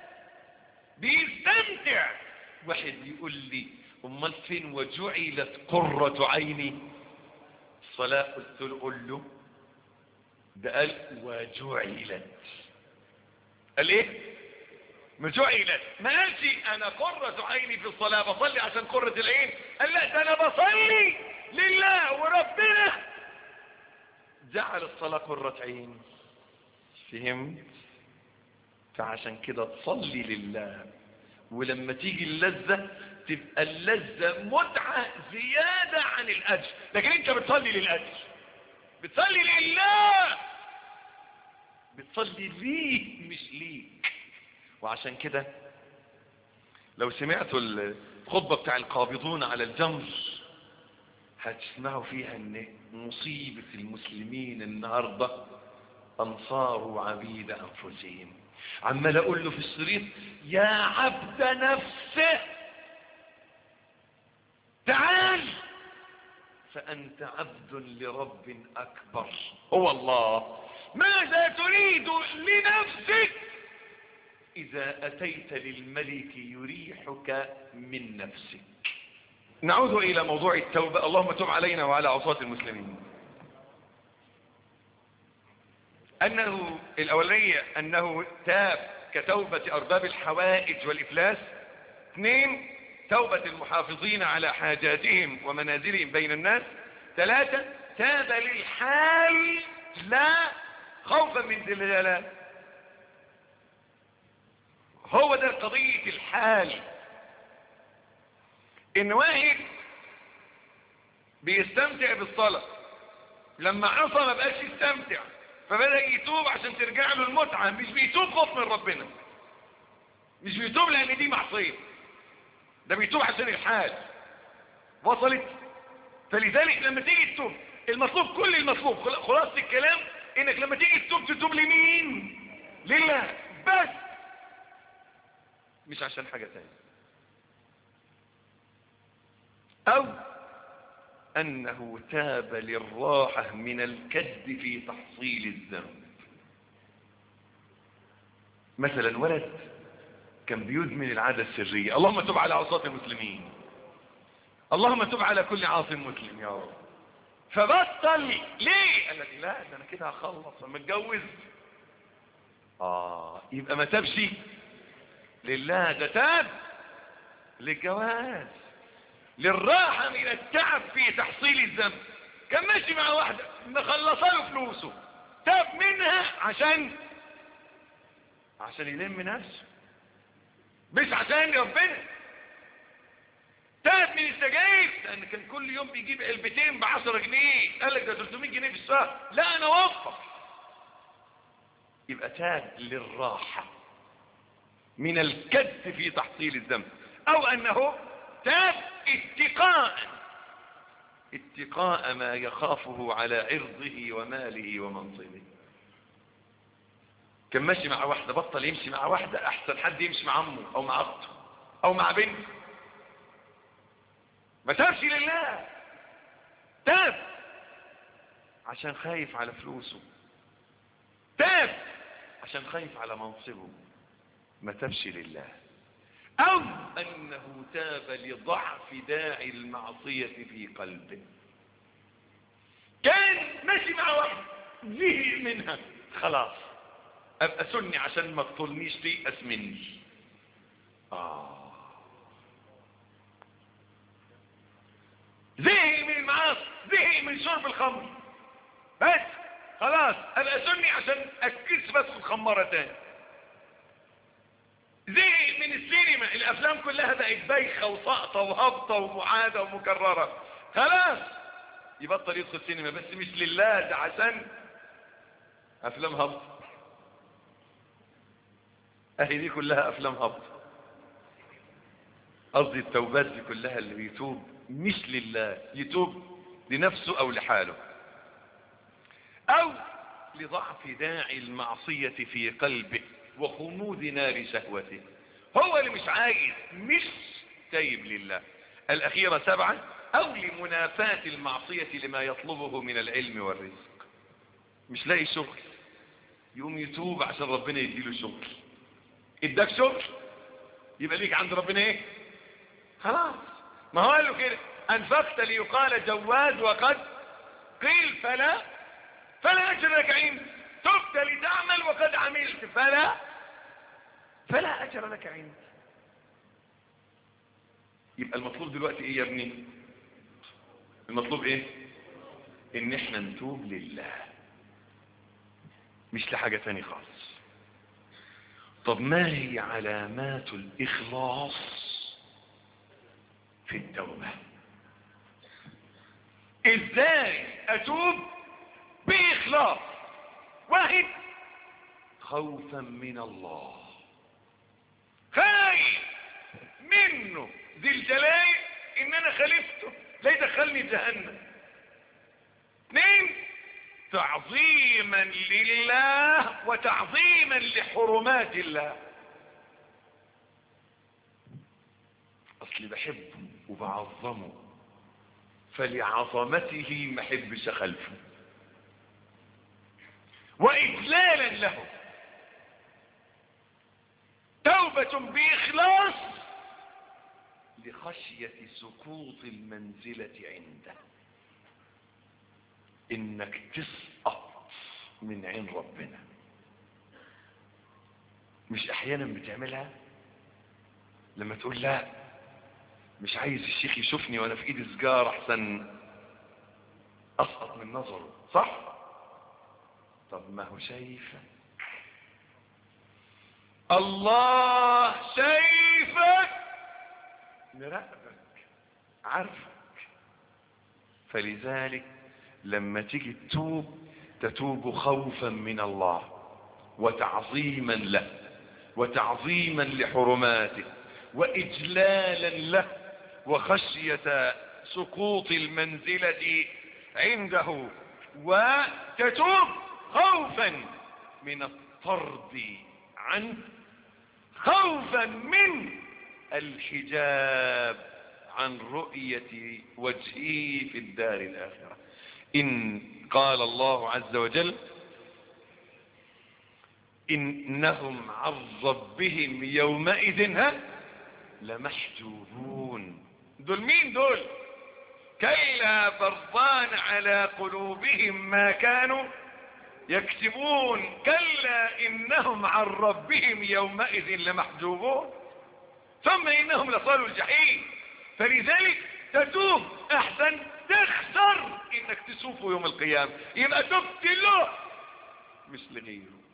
بيستمتع واحد يقول لي امال فين وجعلت قرة عيني الصلاة قلت له قل له ده قال وجعلت قال ايه ما جعلت ما قالش انا قرة عيني في الصلاة بصلي عشان قرة العين قال لا ده انا بصلي لله وربنا جعل الصلاة قرة عين فهمت فعشان كده تصلي لله ولما تيجي اللذة تبقى اللذة متعة زيادة عن الأجر لكن انت بتصلي للأجر بتصلي لله بتصلي ليه مش ليك وعشان كده لو سمعتوا الخطبة بتاع القابضون على الجمر هتسمعوا فيها ان مصيبة المسلمين النهاردة انصار وعبيد انفسهم عمال اقول له في الشريط يا عبد نفسه تعال فانت عبد لرب اكبر هو الله ماذا تريد لنفسك اذا اتيت للملك يريحك من نفسك نعود الى موضوع التوبة اللهم تب علينا وعلى عصاة المسلمين انه الاولية انه تاب كتوبة ارباب الحوائج والافلاس اثنين توبة المحافظين على حاجاتهم ومنازلهم بين الناس ثلاثة تاب للحال لا خوفا من ذي الجلال هو ده قضية الحال ان واحد بيستمتع بالصلاة لما عصى ما بقاش يستمتع فبدأ يتوب عشان ترجع له المتعة مش بيتوب خوف من ربنا مش بيتوب لان دي معصية ده بيتوب عشان الحال وصلت فلذلك لما تيجي تتوب المطلوب كل المطلوب خلاصة الكلام انك لما تيجي تتوب تتوب لمين لله بس مش عشان حاجة تانية او انه تاب للراحة من الكد في تحصيل الذنب مثلا ولد كان بيدمن العادة السرية اللهم تب على عصاة المسلمين اللهم تب على كل عاص مسلم يا رب فبطل ليه قال لك لا ده انا كده هخلص اما اتجوز اه يبقى ما تابش لله ده تاب للجواز للراحة من التعب في تحصيل الذنب كان ماشي مع واحدة مخلصة له فلوسه تاب منها عشان عشان يلم نفسه مش عشان ربنا تاب من السجاير لان كان كل يوم بيجيب علبتين ب 10 جنيه قال لك ده 300 جنيه في الشهر لا انا وفر يبقى تاب للراحة من الكد في تحصيل الذنب او انه تاب اتقاء اتقاء ما يخافه على عرضه وماله ومنصبه كان ماشي مع واحدة بطل يمشي مع واحدة احسن حد يمشي مع عمه او مع اخته او مع بنته ما تابش لله تاب عشان خايف على فلوسه تاب عشان خايف على منصبه ما تابش لله او انه تاب لضعف داعي المعصية في قلبه كان ماشي مع واحد زهق منها خلاص ابقى سني عشان ما تطلنيش تيأس مني اه زهق من المعاصي زهق من شرب الخمر بس خلاص ابقى سني عشان اكس بس الخمارة تاني زهق من السينما الافلام كلها بقت بايخه وساقطه وهابطه ومعاده ومكرره خلاص يبطل يدخل سينما بس مش لله ده عشان افلام هابطه اهي دي كلها افلام هابطه قصدي التوبات دي كلها اللي بيتوب مش لله يتوب لنفسه او لحاله او لضعف داعي المعصية في قلبه وخمود نار شهوته هو اللي مش عايز مش تايب لله الأخيرة سبعة أو لمنافاة المعصية لما يطلبه من العلم والرزق مش لاقي شغل يقوم يتوب عشان ربنا يديله شغل اداك شغل يبقى ليك عند ربنا ايه خلاص ما هو قال له كده انفقت ليقال جواز وقد قيل فلا فلا اجر لك عند تبت لتعمل وقد عملت فلا فلا اجر لك عند يبقى المطلوب دلوقتي ايه يا ابني المطلوب ايه ان احنا نتوب لله مش لحاجة تاني خالص طب ما هي علامات الاخلاص في التوبة ازاي اتوب باخلاص واحد خوفا من الله خايف منه ذي الجلال ان انا خالفته لا يدخلني جهنم اثنين تعظيما لله وتعظيما لحرمات الله اصلي بحبه وبعظمه فلعظمته ما احبش اخلفه واجلالا له توبة باخلاص لخشية سقوط المنزلة عنده انك تسقط من عين ربنا مش احيانا بتعملها لما تقول لا مش عايز الشيخ يشوفني وانا في ايدي سجارة احسن اسقط من نظره صح طب ما هو شايفك الله شايفك مراقبك عارفك فلذلك لما تيجي تتوب تتوب خوفا من الله وتعظيما له وتعظيما لحرماته واجلالا له وخشية سقوط المنزلة عنده وتتوب خوفا من الطرد عنه خوفا من الحجاب عن رؤية وجهه في الدار الآخرة إن قال الله عز وجل إنهم عن ربهم يومئذ ها لمحجوبون دول مين دول كلا برضان على قلوبهم ما كانوا يكسبون كلا إنهم عن ربهم يومئذ لمحجوبون ثم إنهم لصالوا الجحيم فلذلك تتوب أحسن تخسر إنك تسوفه يوم القيامة يبقى تبت له مش لغيره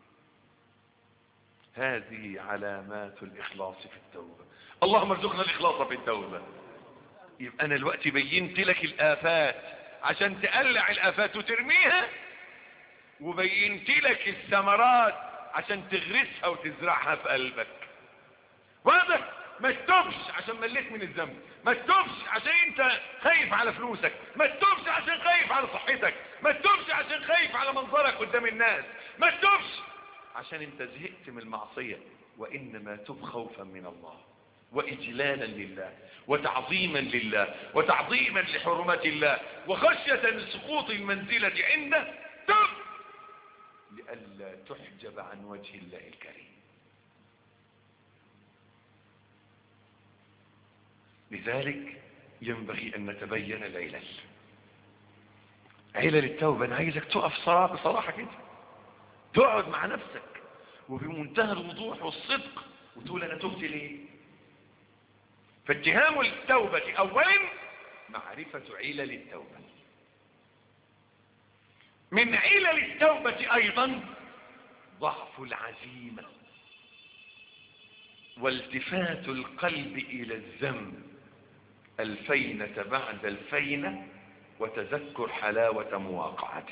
هذه علامات الإخلاص في التوبة اللهم ارزقنا الإخلاص في التوبة يبقى أنا الوقت بينت لك الآفات عشان تقلع الآفات وترميها وبينت لك الثمرات عشان تغرسها وتزرعها في قلبك واضح ما تتوبش عشان مليت من الذنب ما تتوبش عشان انت خايف على فلوسك ما تتوبش عشان خايف على صحتك ما تتوبش عشان خايف على منظرك قدام الناس ما تتوبش عشان انت زهقت من المعصية وانما تب خوفا من الله واجلالا لله وتعظيما لله وتعظيما لحرمات الله وخشية من سقوط المنزلة عنده تب لئلا تحجب عن وجه الله الكريم لذلك ينبغي أن نتبين العلل علل التوبة أنا عايزك تقف صراحة بصراحة كده تقعد مع نفسك وبمنتهى الوضوح والصدق وتقول أنا تبت ليه فاتهام التوبة أولا معرفة علل التوبة من علل التوبة أيضا ضعف العزيمة والتفات القلب إلى الذنب الفينة بعد الفينة وتذكر حلاوة مواقعته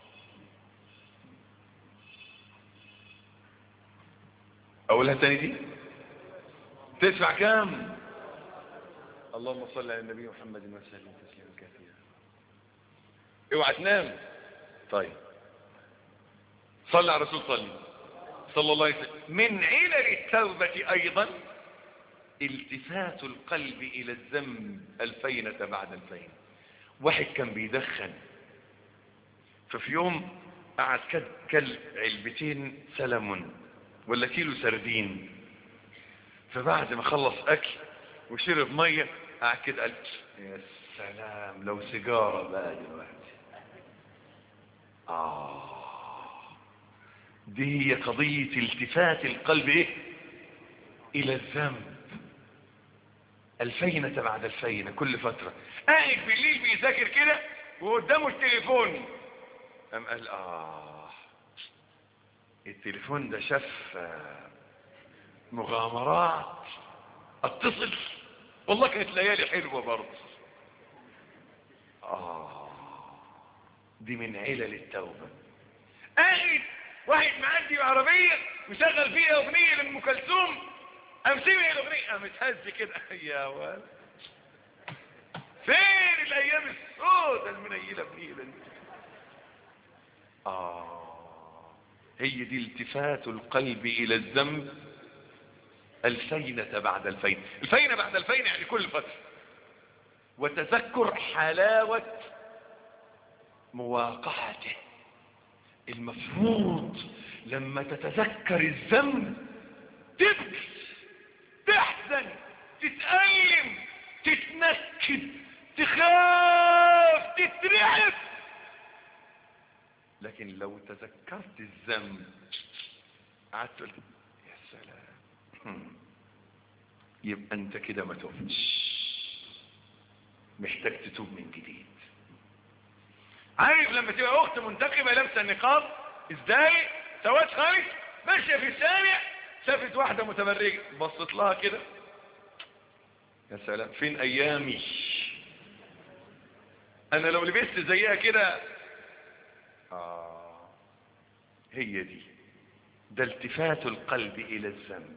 أقولها تاني دي تدفع كام اللهم صل على النبي محمد وسلم تسليما كثيرا اوعى تنام طيب صل على الرسول صلي صلى الله عليه وسلم من علل التوبة أيضا التفات القلب إلى الذنب الفينة بعد الفين واحد كان بيدخن ففي يوم قعد كل, كل علبتين سلمون ولا كيلو سردين فبعد ما خلص اكل وشرب ميه قعد كده قال يا سلام لو سيجاره بقى دلوقتي اه دي هي قضيه التفات القلب ايه الى الذنب الفينة بعد الفينة كل فترة قاعد بالليل بيذاكر كده وقدامه التليفون قام قال اه التليفون ده شاف آه، مغامرات اتصل والله كانت ليالي حلوة برضه اه دي من علل التوبة قاعد واحد معدي بعربية مشغل فيها اغنية لام كلثوم قام سمع الاغنية قام اتهز كده يا ولد فين الايام السوداء المنيلة بنيلة دي آه هي دي التفات القلب إلى الذنب الفينة بعد الفينة الفينة بعد الفينة يعني كل فترة وتذكر حلاوة مواقعته المفروض لما تتذكر الذنب تبكي تحزن تتألم تتنكد تخاف تترعب لكن لو تذكرت الذنب قعدت تقول يا سلام يبقى انت كده ما تبتش محتاج تتوب من جديد عارف لما تبقى اخت منتقبه لابسه النقاب ازاي سواد خالص ماشيه في الشارع شافت واحده متبرجه بصت لها كده يا سلام فين ايامي انا لو لبست زيها كده آه هي دي ده التفات القلب إلى الذنب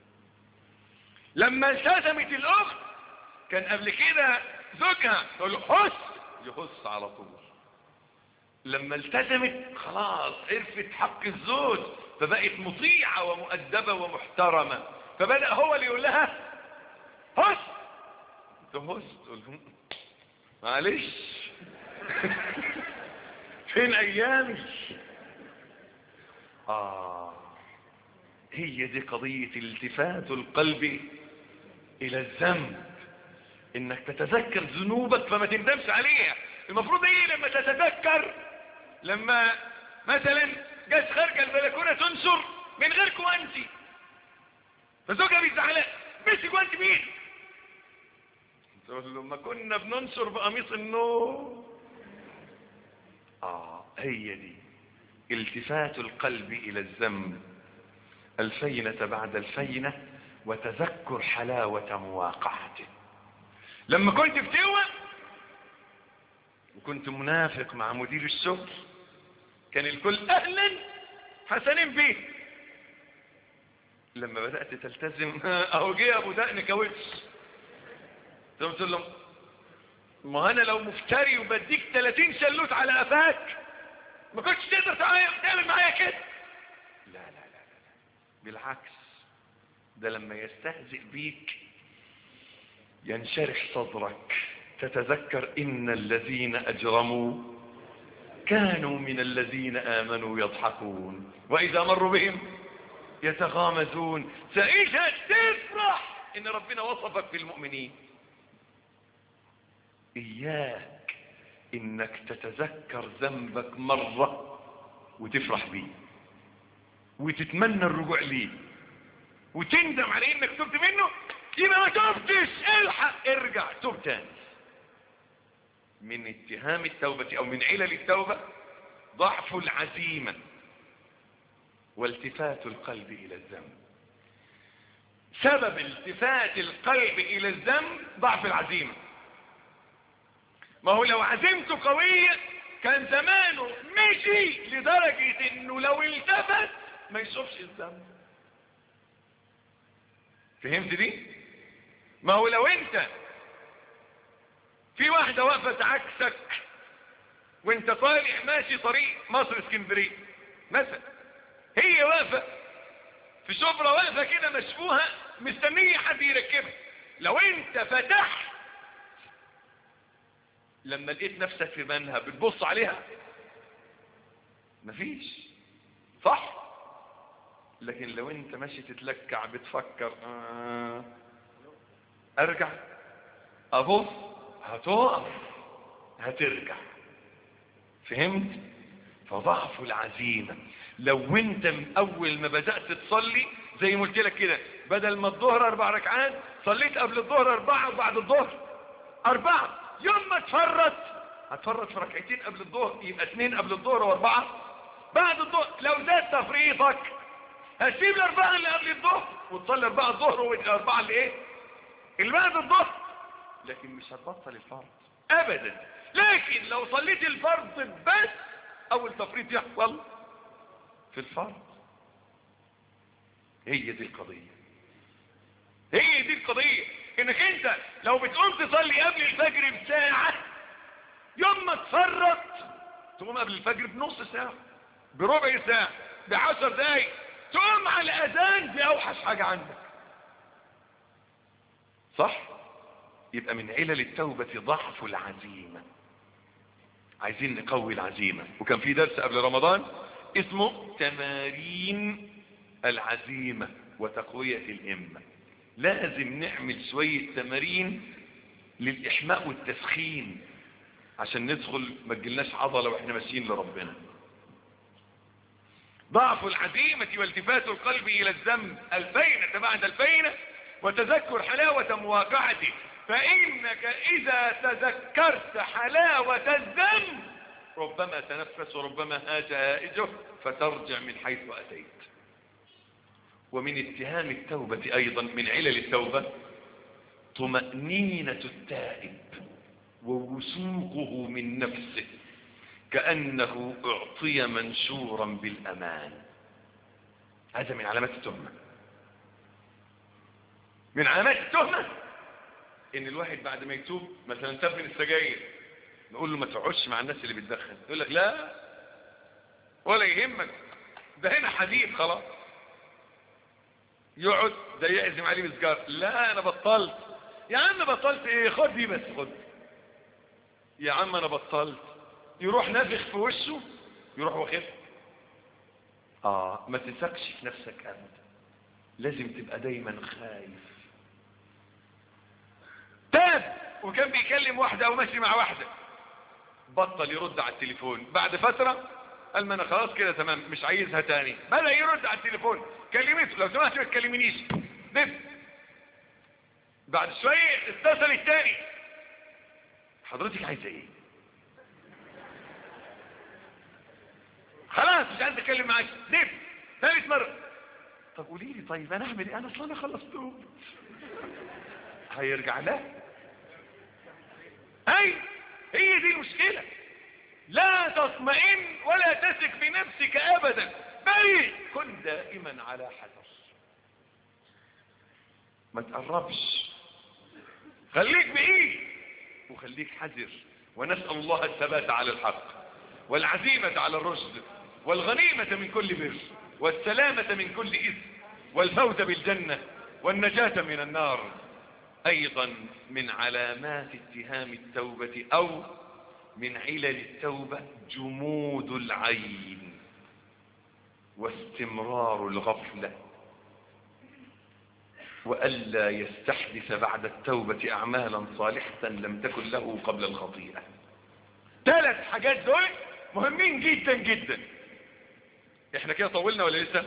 لما التزمت الأخت كان قبل كده زوجها تقول له حس يحس على طول لما التزمت خلاص عرفت حق الزوج فبقت مطيعة ومؤدبة ومحترمة فبدأ هو اللي يقول لها هس تهس تقول له معلش فين ايامي اه هي دي قضية التفات القلب الى الذنب انك تتذكر ذنوبك فما تندمش عليها المفروض ايه لما تتذكر لما مثلا جت خارجه البلكونه تنشر من غير كوانتي فزوجها بيزعلها مسك كوانتي مين تقول له ما كنا بننشر بقميص النوم آه هي دي التفات القلب إلى الذنب الفينة بعد الفينة وتذكر حلاوة مواقعته لما كنت في توة وكنت منافق مع مدير الشغل كان الكل أهلا حسنين بيه لما بدأت تلتزم أهو جه أبو دقن كاوتش قلت لهم ما انا لو مفتري وبديك 30 شلوت على قفاك ما كنتش تقدر تعمل معايا كده لا لا لا لا بالعكس ده لما يستهزئ بيك ينشرح صدرك تتذكر ان الذين اجرموا كانوا من الذين امنوا يضحكون واذا مروا بهم يتغامزون ساعتها تفرح ان ربنا وصفك في المؤمنين إياك إنك تتذكر ذنبك مرة وتفرح بيه وتتمنى الرجوع ليه وتندم على إنك تبت منه يبقى ما تبتش الحق ارجع توب تاني من اتهام التوبة أو من علل التوبة ضعف العزيمة والتفات القلب إلى الذنب سبب التفات القلب إلى الذنب ضعف العزيمة ما هو لو عزيمته قوية كان زمانه مشي لدرجة انه لو التفت ما يشوفش الذنب فهمت دي ما هو لو انت في واحدة وقفت عكسك وانت طالع ماشي طريق مصر اسكندرية مثلا هي واقفة في شبرا واقفة كده مشفوها مستنية حد يركبها لو انت فتحت لما لقيت نفسك في منها بتبص عليها مفيش صح لكن لو انت ماشي تتلكع بتفكر آه ارجع ابص هتقف هترجع فهمت فضعف العزيمة لو انت من اول ما بدأت تصلي زي ما قلت لك كده بدل ما الظهر اربع ركعات صليت قبل الظهر اربعة وبعد الظهر اربعة يوم ما تفرط هتفرط في ركعتين قبل الظهر يبقى اثنين قبل الظهر واربعة بعد الظهر لو زاد تفريطك هتسيب الاربعة اللي قبل الظهر وتصلي اربعة الظهر والاربعة اللي ايه اللي بعد الظهر لكن مش هتبطل الفرض ابدا لكن لو صليت الفرض بس اول تفريط يحصل في الفرض هي دي القضية هي دي القضية انك انت لو بتقوم تصلي قبل الفجر بساعة يوم ما تفرط تقوم قبل الفجر بنص ساعة بربع ساعة بعشر دقايق تقوم على الاذان دي اوحش حاجة عندك صح يبقى من علل التوبة ضعف العزيمة عايزين نقوي العزيمة وكان في درس قبل رمضان اسمه تمارين العزيمة وتقوية الهمة لازم نعمل شوية تمارين للإحماء والتسخين عشان ندخل ما تجيلناش عضلة واحنا ماشيين لربنا ضعف العزيمة والتفات القلب إلى الذنب الفينة بعد الفينة وتذكر حلاوة مواقعته فإنك إذا تذكرت حلاوة الذنب ربما تنفس وربما هاج هائجه فترجع من حيث أتيت ومن اتهام التوبة أيضا من علل التوبة طمأنينة التائب ووثوقه من نفسه كأنه أعطي منشورا بالأمان هذا من علامات التهمة من علامات التهمة ان الواحد بعد ما يتوب مثلا تاب من السجاير نقول له ما تقعدش مع الناس اللي بتدخن يقول لك لا ولا يهمك ده هنا حديد خلاص يقعد ده يعزم عليه بسجار لا انا بطلت يا عم بطلت ايه خد دي بس خد يا عم انا بطلت يروح نافخ في وشه يروح واخف اه ما تثقش في نفسك ابدا لازم تبقى دايما خايف تاب وكان بيكلم واحدة او ماشي مع واحدة بطل يرد على التليفون بعد فترة قال ما انا خلاص كده تمام مش عايزها تاني بدأ يرد على التليفون كلمته لو سمحت ما تكلمنيش دف بعد شوية اتصل التاني حضرتك عايزة ايه خلاص مش عايز اتكلم معاك دف ثالث مرة طب قولي لي طيب انا اعمل ايه انا اصلا انا خلصت هيرجع لها اي هي دي المشكلة لا تطمئن ولا تثق في نفسك ابدا بل كن دائما على حذر ما تقربش خليك بعيد وخليك حذر ونسأل الله الثبات على الحق والعزيمة على الرشد والغنيمة من كل بر والسلامة من كل إثم والفوز بالجنة والنجاة من النار ايضا من علامات اتهام التوبة او من علل التوبة جمود العين واستمرار الغفلة وألا يستحدث بعد التوبة أعمالا صالحة لم تكن له قبل الخطيئة ثلاث حاجات دول مهمين جدا جدا احنا كده طولنا ولا لسه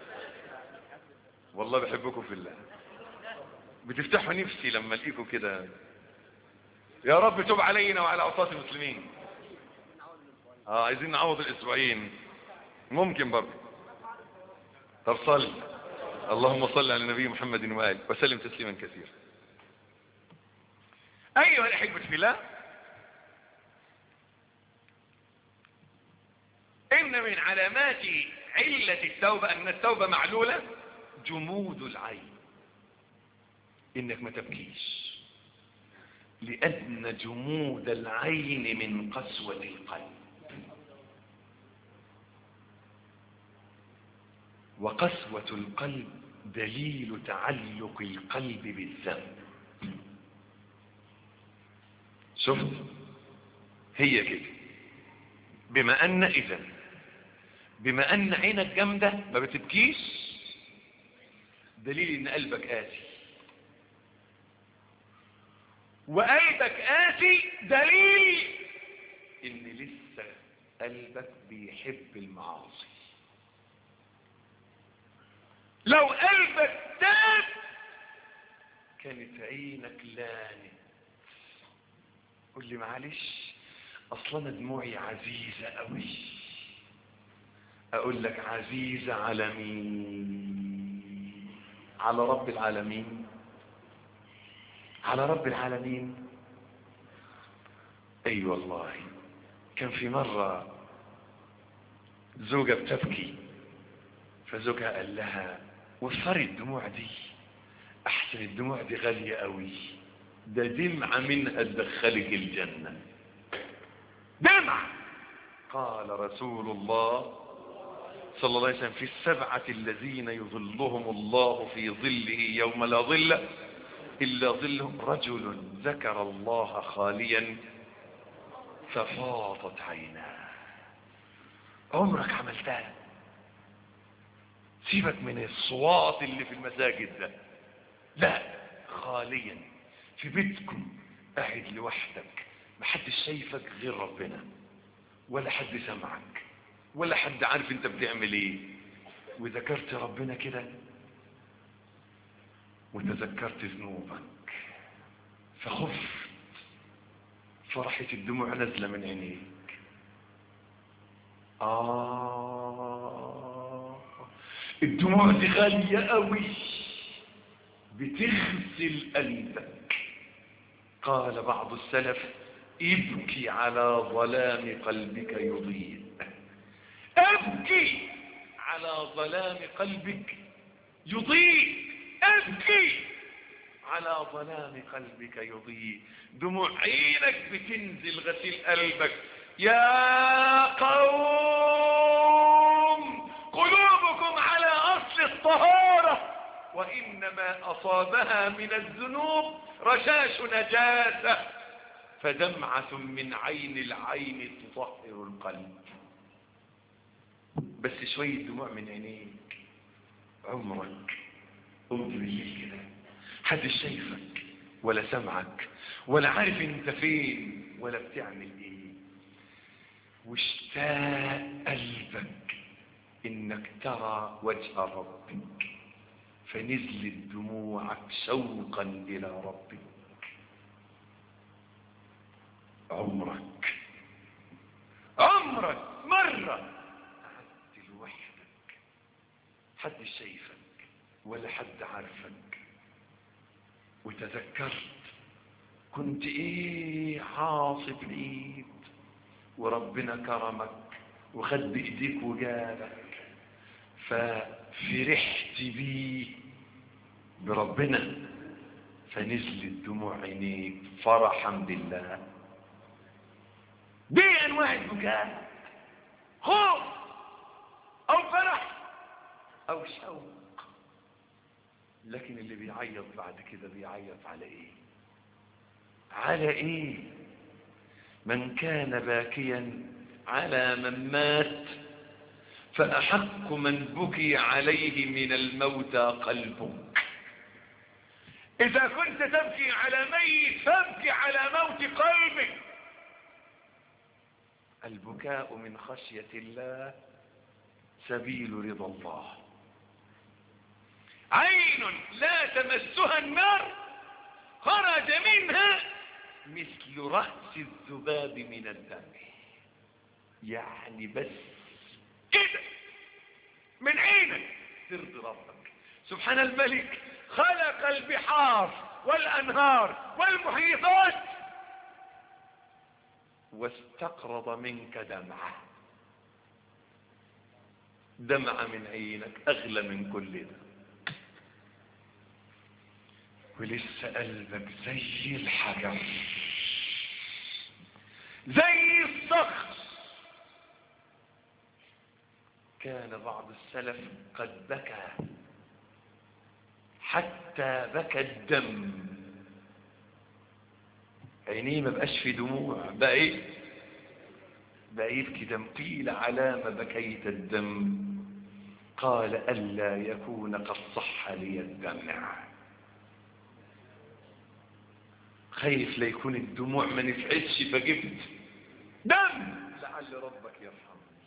والله بحبكم في الله بتفتحوا نفسي لما الاقيكم كده يا رب تب علينا وعلى عصاة المسلمين اه عايزين نعوض الاسبوعين ممكن برضه طب صل اللهم صل على النبي محمد وآله وسلم تسليما كثيرا ايها الاحبة في الله ان من علامات علة التوبة ان التوبة معلولة جمود العين انك ما تبكيش لان جمود العين من قسوة القلب وقسوة القلب دليل تعلق القلب بالذنب شفت هي كده بما ان اذا بما ان عينك جامدة ما بتبكيش دليل ان قلبك قاسي وقلبك قاسي دليل ان لسه قلبك بيحب المعاصي لو قلبك تاب كانت عينك لانت قول لي معلش اصلا أنا دموعي عزيزة قوي اقول لك عزيزة على مين على رب العالمين على رب العالمين اي أيوة والله كان في مرة زوجة بتبكي فزوجها قال لها وفري الدموع دي احسن الدموع دي غالية قوي ده دمعة منها تدخلك الجنة دمعة قال رسول الله صلى الله عليه وسلم في السبعة الذين يظلهم الله في ظله يوم لا ظل إلا ظلهم رجل ذكر الله خاليا ففاضت عيناه عمرك عملتها سيبك من الصوات اللي في المساجد ده لا خاليا في بيتكم قاعد لوحدك محدش شايفك غير ربنا ولا حد سمعك ولا حد عارف انت بتعمل ايه وذكرت ربنا كده وتذكرت ذنوبك فخفت فرحت الدموع نازله من عينيك آه الدموع دي غالية قوي بتغسل قلبك قال بعض السلف ابكي على ظلام قلبك يضيء ابكي على ظلام قلبك يضيء ابكي على ظلام قلبك يضيء دموع عينك بتنزل غسيل قلبك يا قوم قلوبكم على أصل الطهارة وإنما أصابها من الذنوب رشاش نجاسة فدمعة من عين العين تطهر القلب بس شوية دموع من عينيك عمرك قمت بالليل كده حد شايفك ولا سمعك ولا عارف انت فين ولا بتعمل ايه واشتاق قلبك انك ترى وجه ربك فنزلت دموعك شوقا الى ربك عمرك عمرك مرة قعدت لوحدك حد شايفك ولا حد عارفك وتذكرت كنت ايه عاصف الايد وربنا كرمك وخد بايديك وجابك ففرحت بيه بربنا فنزلت دموع عينيك فرحا بالله دي انواع البكاء خوف او فرح او شوق لكن اللي بيعيط بعد كده بيعيط على ايه على ايه من كان باكيا على من مات فأحق من بكي عليه من الموتى قلبك إذا كنت تبكي على ميت فابكي على موت قلبك البكاء من خشية الله سبيل رضا الله عين لا تمسها النار خرج منها مثل رأس الذباب من الدم يعني بس كده من عينك ترضي ربك سبحان الملك خلق البحار والأنهار والمحيطات واستقرض منك دمعة دمعة من عينك أغلى من كل ده ولسه قلبك زي الحجر زي الصخر كان بعض السلف قد بكى حتى بكى الدم عينيه ما بقاش في دموع بقى ايه بقى يبكي دم قيل على ما بكيت الدم قال ألا يكون قد صح لي الدمع خايف ليكون الدموع ما نفعتش فجبت دم لعل ربك يرحمني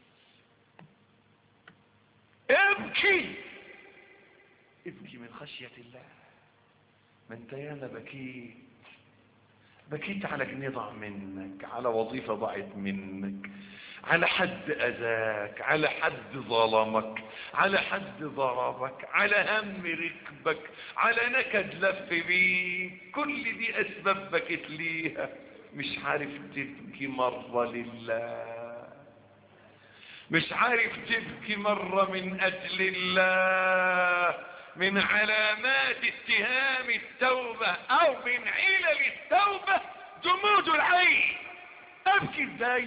ابكي ابكي من خشية الله ما انت ياما بكيت بكيت على جنيه ضاع منك على وظيفة ضاعت منك على حد أذاك على حد ظلمك على حد ضربك على هم ركبك على نكد لف بيك كل دي أسباب بكيت ليها مش عارف تبكي مرة لله مش عارف تبكي مرة من أجل الله من علامات اتهام التوبة أو من علل التوبة جمود العين أبكي ازاي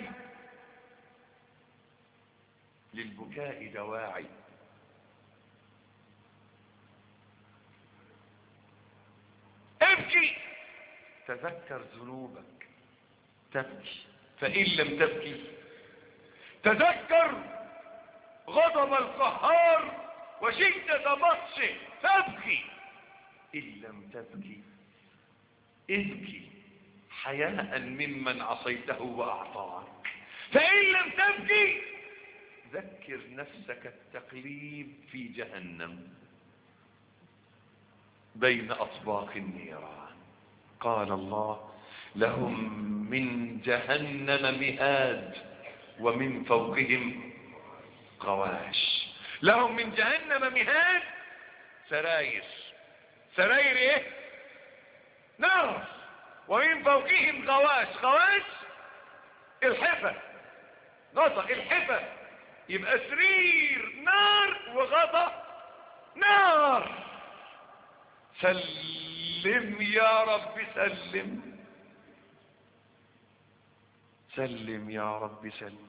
للبكاء دواعي ابكي تذكر ذنوبك تبكي فإن لم تبكي تذكر غضب القهار وشدة بطشه فابكي إن لم تبكي ابكي حياء ممن عصيته وأعطاك فإن لم تبكي ذكر نفسك التقليب في جهنم بين أطباق النيران قال الله لهم من جهنم مهاد ومن فوقهم غواش لهم من جهنم مهاد سراير سراير ايه نار ومن فوقهم غواش غواش الحفة غطى الحفة يبقى سرير نار وغطى نار سلم يا رب سلم سلم يا رب سلم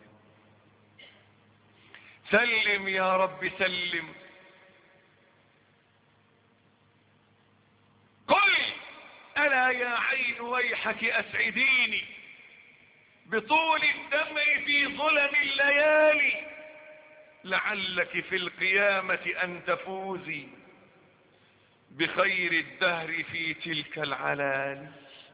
سلم يا رب سلم قل ألا يا عين ويحك أسعديني بطول الدمع في ظلم الليالي لعلك في القيامة أن تفوزي بخير الدهر في تلك العلالي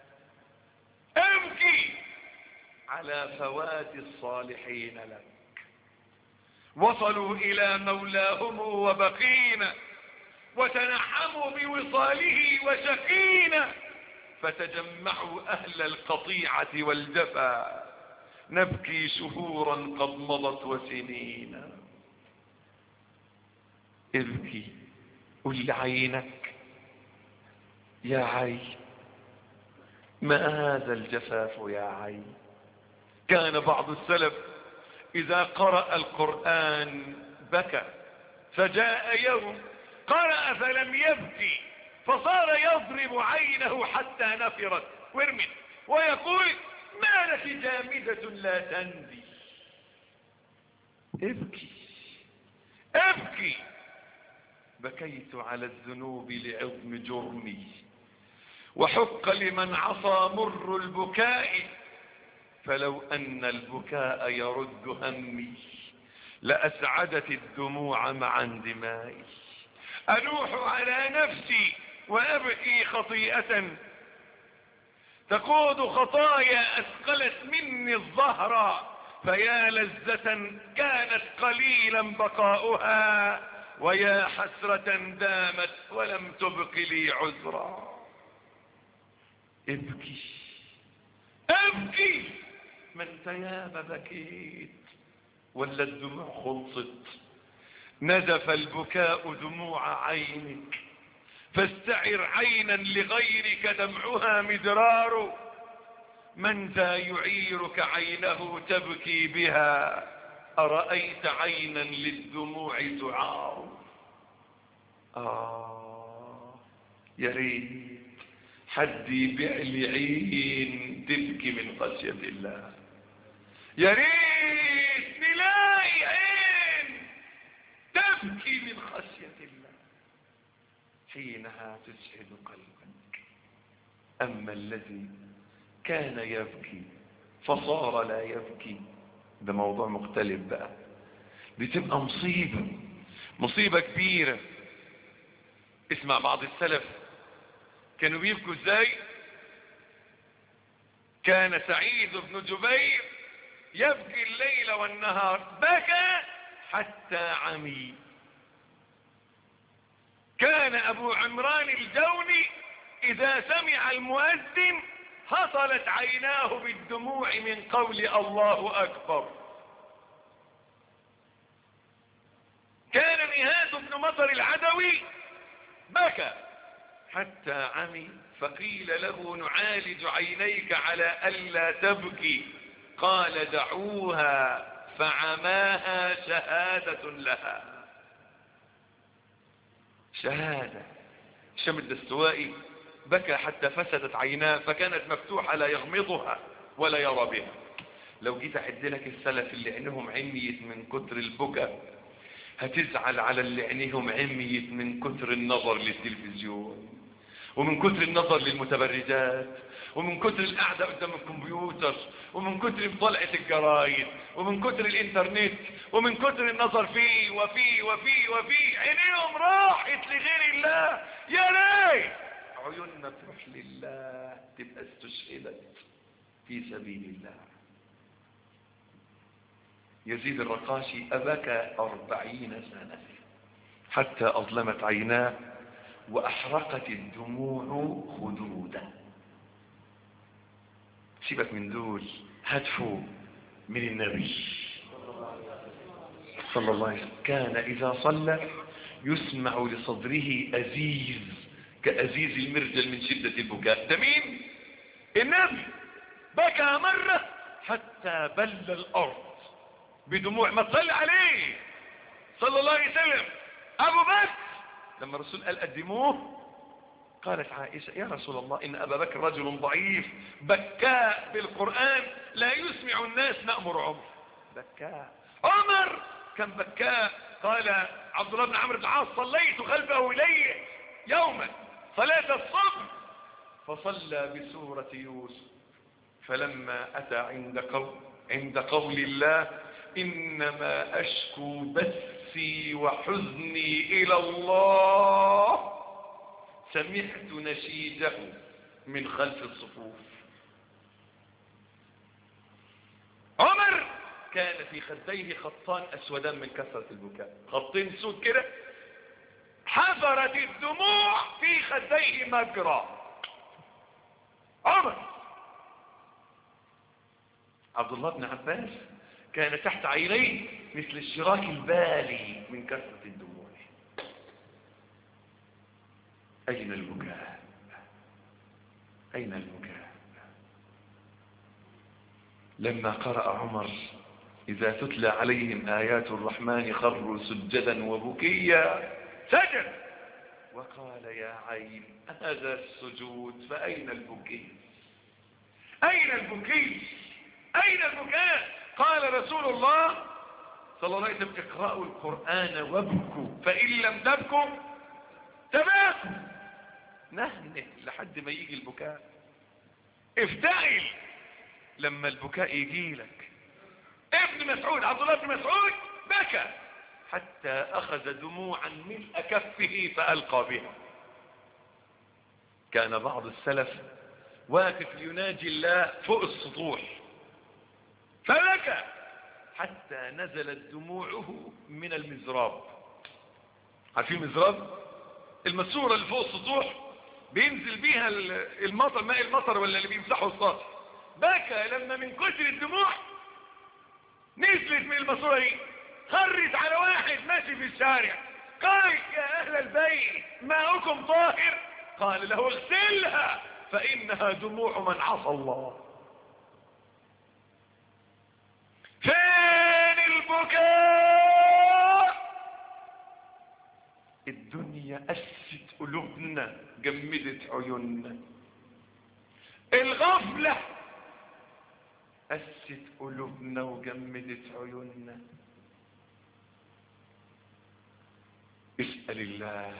ابكي على فوات الصالحين لك وصلوا إلى مولاهم وبقينا وتنحموا بوصاله وشقينا فتجمعوا أهل القطيعة والجفا نبكي شهورا قد مضت وسنين ابكي قل لعينك يا عين ما هذا الجفاف يا عين كان بعض السلف إذا قرأ القرآن بكى فجاء يوم قرأ فلم يبكي فصار يضرب عينه حتى نفرت ورمت ويقول ما لك جامدة لا تندي ابكي ابكي بكيت على الذنوب لعظم جرمي وحق لمن عصى مر البكاء فلو أن البكاء يرد همي لأسعدت الدموع مع اندمائي أنوح على نفسي وأبكي خطيئة تقود خطايا أثقلت مني الظهر فيا لذة كانت قليلا بقاؤها ويا حسرة دامت ولم تبق لي عذرا ابكي ابكي ما انت ياما بكيت ولا الدموع خلصت نزف البكاء دموع عينك فاستعر عينا لغيرك دمعها مدرار من ذا يعيرك عينه تبكي بها أرأيت عينا للدموع تعار آه يا ريت حد يبيع لي عين تبكي من خشية الله يا ريت نلاقي عين تبكي من خشية الله حينها تسعد قلبك أما الذي كان يبكي فصار لا يبكي ده موضوع مختلف بقى بتبقى مصيبة مصيبة كبيرة اسمع بعض السلف كانوا بيبكوا ازاي كان سعيد بن جبير يبكي الليل والنهار بكى حتى عمي كان ابو عمران الجوني اذا سمع المؤذن هطلت عيناه بالدموع من قول الله اكبر كان نهاد بن مطر العدوي بكى حتى عمي فقيل له نعالج عينيك على ألا تبكي قال دعوها فعماها شهادة لها شهادة شم الدستوائي بكى حتى فسدت عيناه فكانت مفتوحة لا يغمضها ولا يرى بها لو جيت أعد لك السلف اللي عينهم عميت من كتر البكاء هتزعل على اللي عينيهم عميت من كتر النظر للتلفزيون ومن كتر النظر للمتبرجات ومن كتر القعدة قدام الكمبيوتر ومن كتر مطلعة الجرايد ومن كتر الانترنت ومن كتر النظر فيه وفيه وفيه وفيه عينيهم راحت لغير الله يا ريت عيوننا تروح لله تبقى استشهدت في سبيل الله يزيد الرقاشي أبكى أربعين سنة حتى أظلمت عيناه وأحرقت الدموع خدودا سيبك من دول هدفوا من النبي صلى الله عليه وسلم كان إذا صلى يسمع لصدره أزيز كأزيز المرجل من شدة البكاء ده مين النبي بكى مرة حتى بل الأرض بدموع ما تصلي عليه صلى الله عليه وسلم أبو بكر لما الرسول قال قدموه قالت عائشة يا رسول الله إن أبا بكر رجل ضعيف بكاء بالقرآن لا يسمع الناس نأمر عمر بكاء عمر كان بكاء قال عبد الله بن عمرو بن العاص صليت خلفه إليه يوما صلاة الصبح فصلى بسورة يوسف فلما أتى عند قول عند قول الله إنما أشكو بثي وحزني إلى الله سمعت نشيده من خلف الصفوف عمر كان في خديه خطان أسودان من كثرة البكاء خطين سود كده حفرت الدموع في خديه مجرى عمر عبد الله بن عباس كان تحت عينيه مثل الشراك البالي من كثرة الدموع أين البكاء أين البكاء لما قرأ عمر إذا تتلى عليهم آيات الرحمن خروا سجدا وبكيا سجد وقال يا عين هذا السجود فأين البكي أين البكي أين البكاء قال رسول الله صلى الله عليه وسلم اقرأوا القرآن وابكوا فإن لم تبكوا تباكوا نهنه لحد ما يجي البكاء افتعل لما البكاء يجي لك ابن مسعود عبد الله بن مسعود بكى حتى أخذ دموعا ملء كفه فألقى بها كان بعض السلف واقف يناجي الله فوق السطوح فبكى حتى نزلت دموعه من المزراب عارفين المزراب الماسوره اللي فوق السطوح بينزل بيها المطر ماء المطر ولا اللي بيمسحوا السطح بكى لما من كتر الدموع نزلت من الماسوره دي خرت على واحد ماشي في الشارع قال يا اهل البيت ماؤكم طاهر قال له اغسلها فانها دموع من عصى الله فين البكاء الدنيا أست قلوبنا جمدت عيوننا الغفلة أست قلوبنا وجمدت عيوننا اسأل الله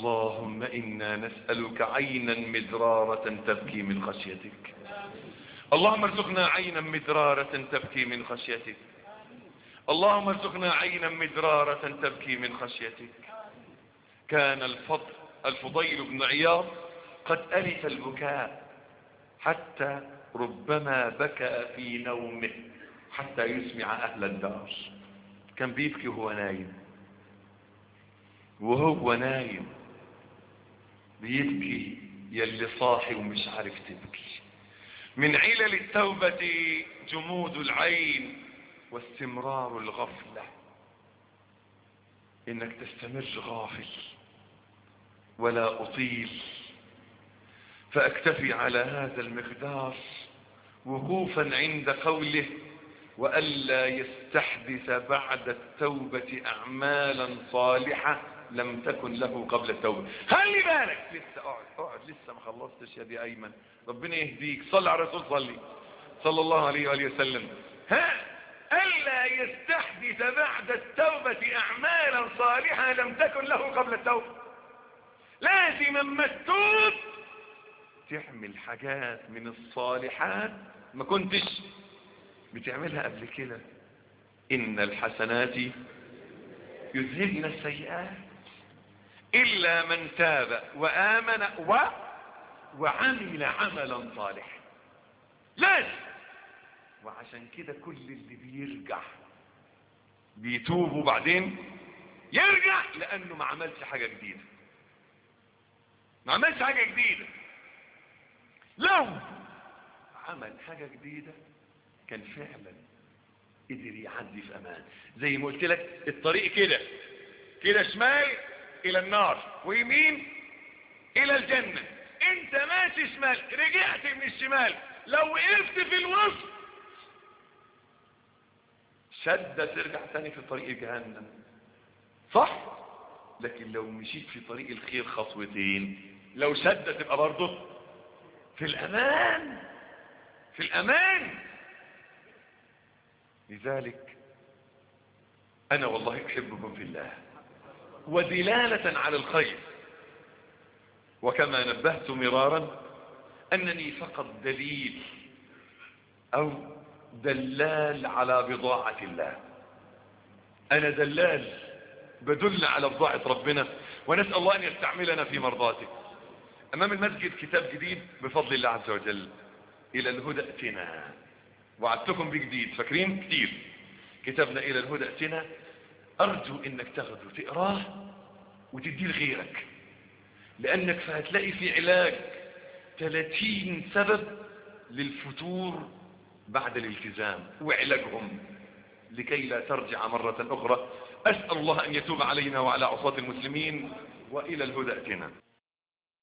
اللهم إنا نسألك عينا مدرارة تبكي من خشيتك اللهم ارزقنا عينا مدرارة تبكي من خشيتك اللهم ارزقنا عينا مدرارة تبكي من خشيتك كان الفضل الفضيل بن عياض قد ألف البكاء حتى ربما بكى في نومه حتى يسمع أهل الدار كان بيبكي وهو نايم وهو نايم بيبكي يلي صاحي ومش عارف تبكي من علل التوبة جمود العين واستمرار الغفلة انك تستمر غافل ولا اطيل فاكتفي على هذا المقدار وقوفا عند قوله وألا يستحدث بعد التوبة أعمالا صالحة لم تكن له قبل التوبة خلي بالك لسه اقعد اقعد لسه ما خلصتش يا دي أيمن ربنا يهديك صلى على الرسول صلي صلى الله عليه وآله وسلم ها ألا يستحدث بعد التوبة أعمالا صالحة لم تكن له قبل التوبة لازم اما تتوب تعمل حاجات من الصالحات ما كنتش بتعملها قبل كده إن الحسنات يذهبن السيئات إلا من تاب وآمن و وعمل عملا صالحا لازم وعشان كده كل اللي بيرجع بيتوب وبعدين يرجع لأنه ما عملش حاجة جديدة ما عملش حاجة جديدة لو عمل حاجة جديدة كان فعلا قدر يعدي في امان زي ما قلت لك الطريق كده كده شمال الى النار ويمين الى الجنة انت ماشي شمال رجعت من الشمال لو وقفت في الوسط شدة ترجع تاني في طريق جهنم صح لكن لو مشيت في طريق الخير خطوتين لو شدة تبقى برضه في الامان في الامان لذلك انا والله احبكم في الله ودلالة على الخير وكما نبهت مرارا انني فقط دليل او دلال على بضاعة الله انا دلال بدل على بضاعة ربنا ونسأل الله ان يستعملنا في مرضاته امام المسجد كتاب جديد بفضل الله عز وجل الى الهدى اتنا وعدتكم بجديد فاكرين كتير كتابنا الى الهدى اتنا ارجو انك تاخده تقراه وتديه لغيرك لانك فهتلاقي في علاج 30 سبب للفتور بعد الالتزام وعلاجهم لكي لا ترجع مرة اخرى اسأل الله ان يتوب علينا وعلى عصاة المسلمين والى الهدى اتنا